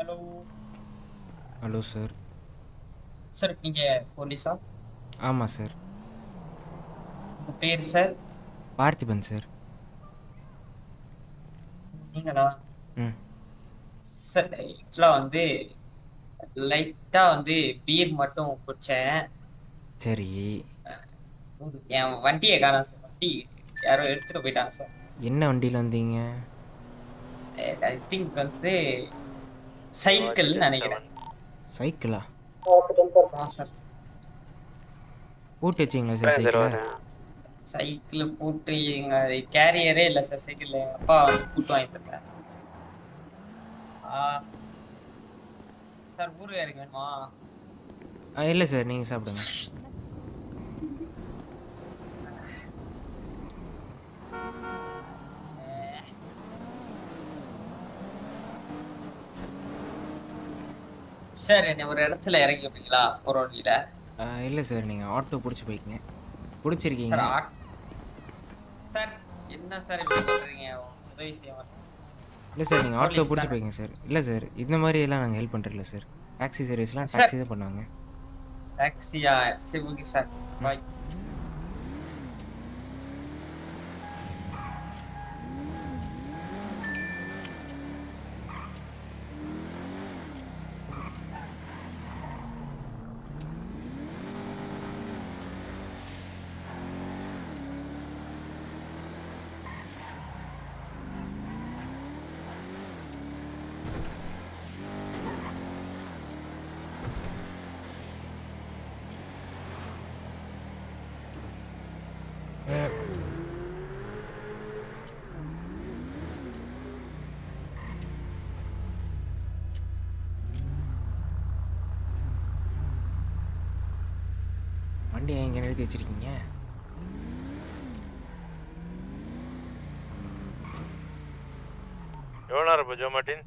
ஹலோ ஹலோ சார் சார் நீங்க போலீஸா ஆமாம் சார் உங்க பேர் சார் பார்த்திபன் சார் நீங்களா ம் சார் ஆக்சுவலா வந்து லைட்டா வந்து பீர் மட்டும் குடிச்சேன் சரி என் வண்டியை காணோம் சார் வண்டி யாரோ எடுத்துட்டு போயிட்டாங்க சார் என்ன வண்டியில் வந்தீங்க ஐ திங்க் வந்து சைக்கிள் நினைக்கிறேன் சைக்கிளா ஆ சார் பூட்டு வச்சிங்களா சார் சைக்கிளை சைக்கிள் போட்டு எங்க கேரியரே இல்லை சார் சைக்கிள் எங்க அப்பா வந்து கூட்டு வாங்கி தந்தார் ஆ சார் ஊருக்கு இறங்க வேணுமா ஆ இல்லை சார் நீங்கள் சாப்பிடுங்க சார் என்ன ஒரு இடத்துல இறக்கி விடுறீங்களா ஒரு வண்டியில ஆ, இல்லை சார் நீங்கள் ஆட்டோ பிடிச்சி போய்க்குங்க பிடிச்சிருக்கீங்க சார் ஆட்- சார் என்ன சார் இப்படி பண்றீங்க உதவி செய்ய மாட்டேன் இல்லை சார் நீங்கள் ஆட்டோ போலீஸ் பிடிச்சி தானே? போய்ங்க சார் இல்லை சார் இந்த மாதிரி எல்லாம் நாங்கள் ஹெல்ப் பண்ணுறதில்ல சார் டாக்ஸி சர்வீஸ்லாம் சார். டாக்ஸி தான் பண்ணுவாங்க டாக்ஸியா சரி ஓகே சார் பாய் வண்டி ஏன் இங்கே நிறுத்தி வச்சிருக்கீங்க எவ்வளோ நேரம் இப்போ ஜோ மார்ட்டின்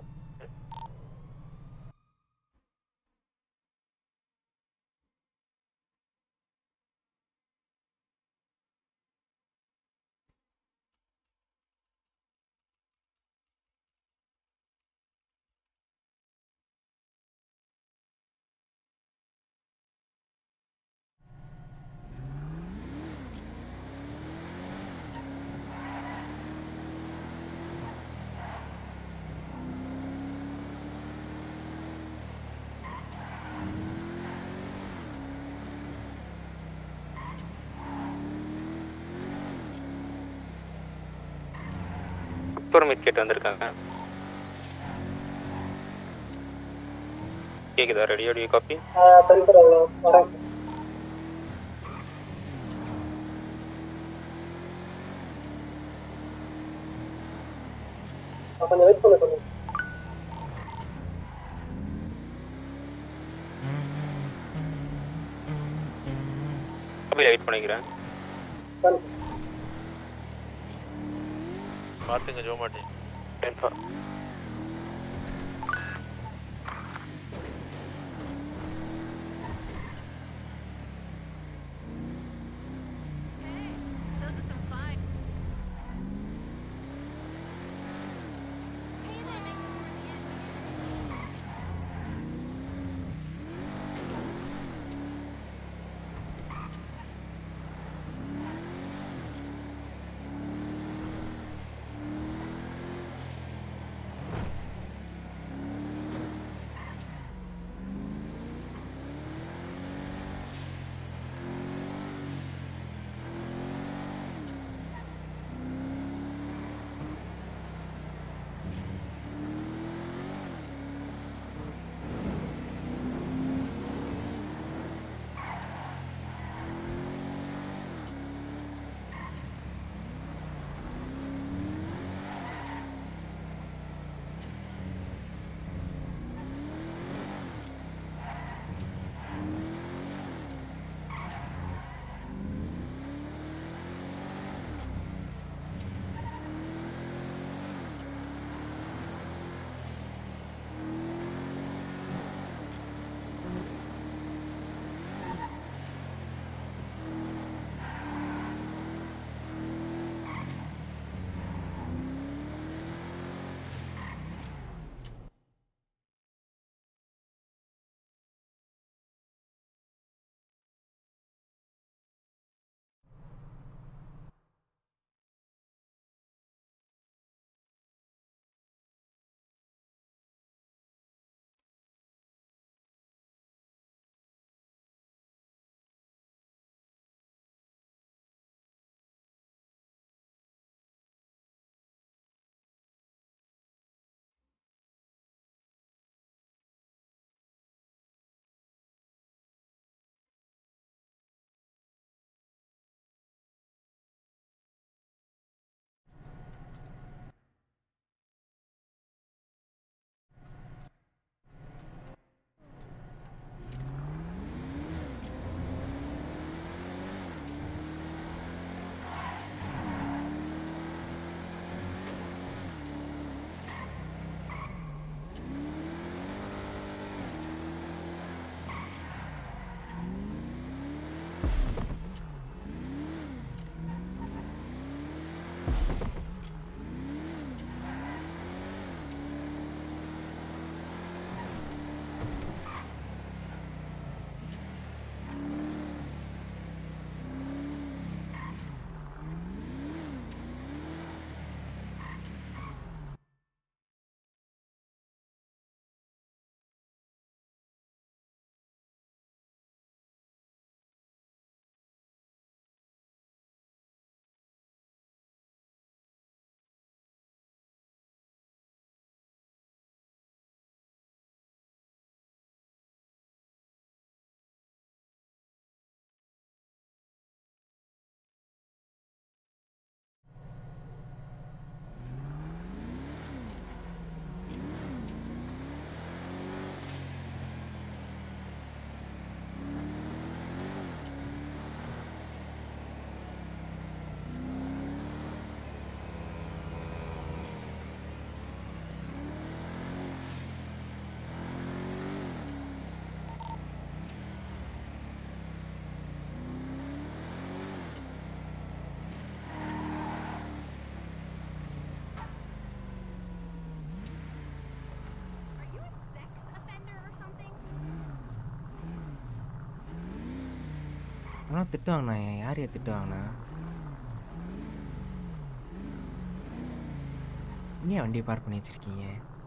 பெர்மிட் கேட்டு வந்திருக்காங்க கேக்குதா ரெடி ஆடியோ காப்பி சரி சார் வரேன் கொஞ்சம் வெயிட் பண்ண சொல்லுங்க காப்பியில் வெயிட் பண்ணிக்கிறேன் பார்த்துங்க ஜோ மார்ட்டின் ஆனால் திட்டு வாங்கினா யார் யார் திட்டு வாங்கினா ஏன் வண்டியை பார்க் பண்ணி வச்சிருக்கீங்க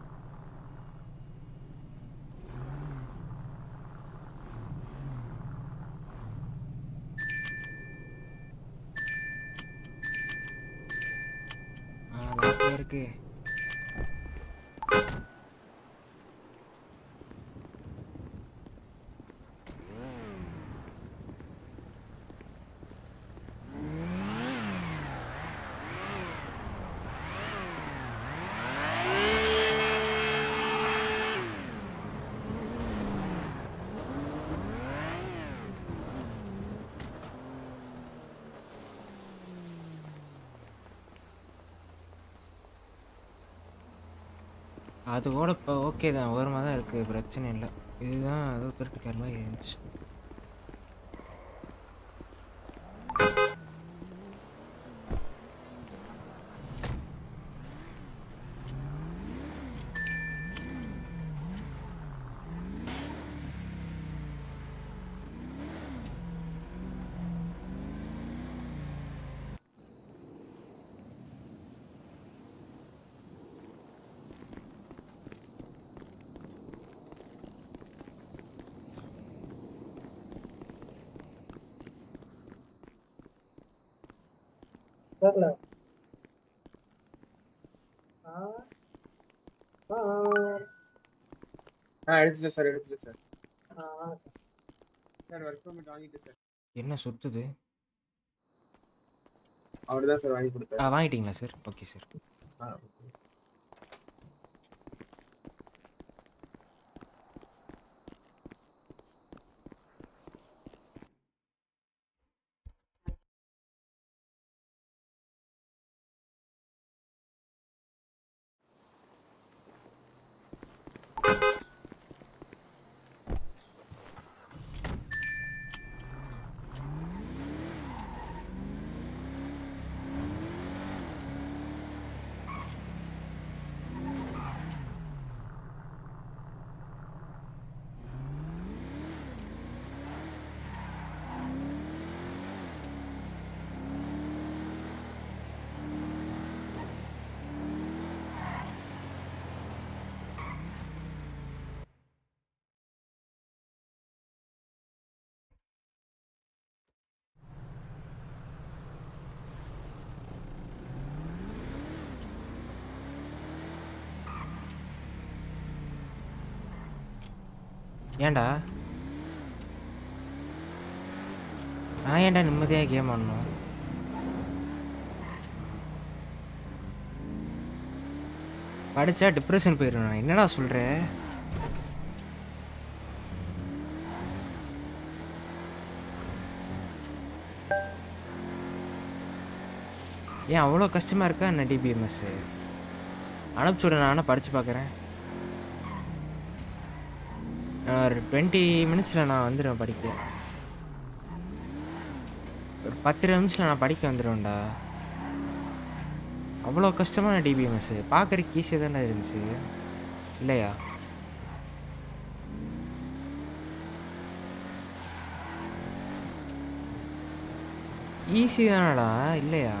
ஆ லாக்கில் இருக்கு அது கூட இப்போ ஓகே தான் ஓரமாக தான் இருக்குது பிரச்சனை இல்லை இதுதான் ஏதோ திருட்டுக்கார மாதிரி இருந்துச்சு வரல சார் சார் ஆ எடுத்துட்டேன் சார் எடுத்துட்டேன் சார் ஆ வாங்க சார் சார் ஒர்க் பர்மிட் வாங்கிட்டு சார் என்ன சுத்துது அவர் தான் சார் வாங்கி ஆ கொடுத்தாரு வாங்கிட்டீங்களா சார் ஓகே சார் ஆ ஏன்டா நான் ஏன்டா நிம்மதியாக கேம் ஆடணும் படித்தா டிப்ரெஷன் போயிடுவேன் என்னடா சொல்கிற ஏன் அவ்வளோ கஷ்டமாக இருக்கா என்ன டிபிஎம்எஸ்ஸு அனுப்பிச்சுடு நான் படித்து பார்க்குறேன் நான் ஒரு டுவெண்ட்டி மினிட்ஸில் நான் வந்துடுவேன் படிக்க ஒரு பத்து நிமிஷத்தில் நான் படிக்க வந்துடுவேன்டா அவ்வளோ கஷ்டமான டிபிஎம்எஸ் பார்க்குறக்கு ஈஸியாக தானே இருந்துச்சு இல்லையா ஈஸி தானடா இல்லையா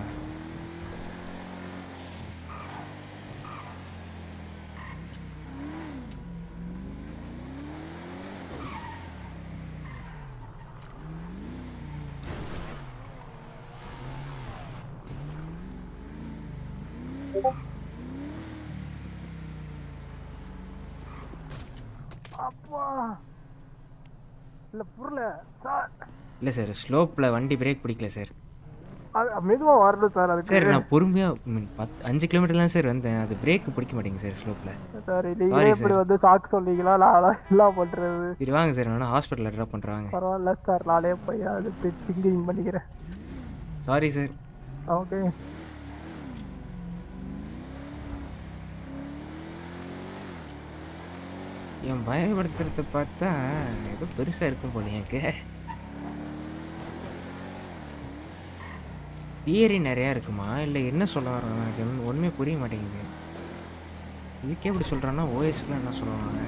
அப்பா இல்ல புரியல சார் இல்லை சார் ஸ்லோப்பில் வண்டி பிரேக் பிடிக்கல சார் அது மெதுவா வரணும் சார் அதுக்கு சார் நான் பொறுமையாக மீன் பத்து அஞ்சு கிலோமீட்டர் தான் சார் வந்தேன் அது பிரேக் பிடிக்க மாட்டேங்குது சார் ஸ்லோப்பில் சார் நீங்களே சாரி இப்படி சார் வந்து சாக்கு சொன்னீங்களா நான் எல்லாம் பண்றது சரி வாங்க சார் வேணா ஹாஸ்பிட்டலில் ட்ராப் பண்ணுறாங்க பரவாயில்ல சார் நானே போய் அது திங்கிங் பண்ணிக்கிறேன் சாரி சார் ஓகே என் பயப்படுத்துறத பார்த்தா ஏதோ பெருசாக இருக்கும் போல எனக்கு தியரி நிறையா இருக்குமா இல்லை என்ன சொல்ல வர்றாங்க எனக்கு ஒன்றும் ஒன்றுமே புரிய மாட்டேங்குது இதுக்கே எப்படி சொல்கிறான்னா ஓஎஸ்க்குலாம் என்ன சொல்லுவாங்க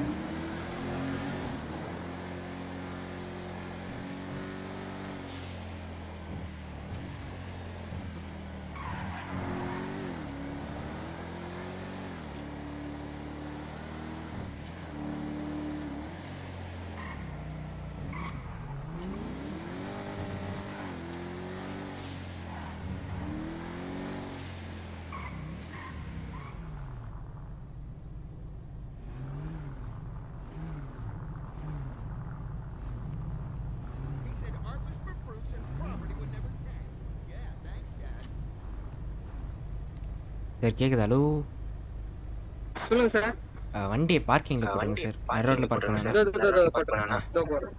சார் கேட்குது ஹலோ சொல்லுங்க சார் வண்டியை பார்க்கிங்கில் போட்டுருங்க சார் நடு ரோட்டில் பார்க் இதோ, பண்ணாங்க இதோ, இதோ, போட்டுறேன் சார். இதோ போடுறேன்.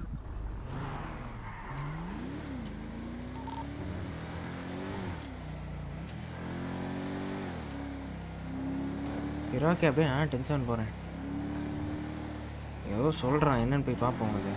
சரி ஓகே அப்படியே நான் டென்ஷன் போகிறேன் ஏதோ சொல்கிறான் என்னன்னு போய் பார்ப்போம் அதை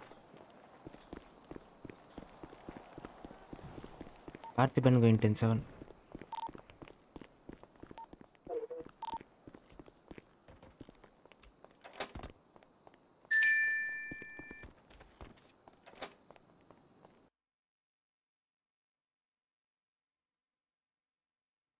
பார்த்திபன் கோயின் டென் செவன்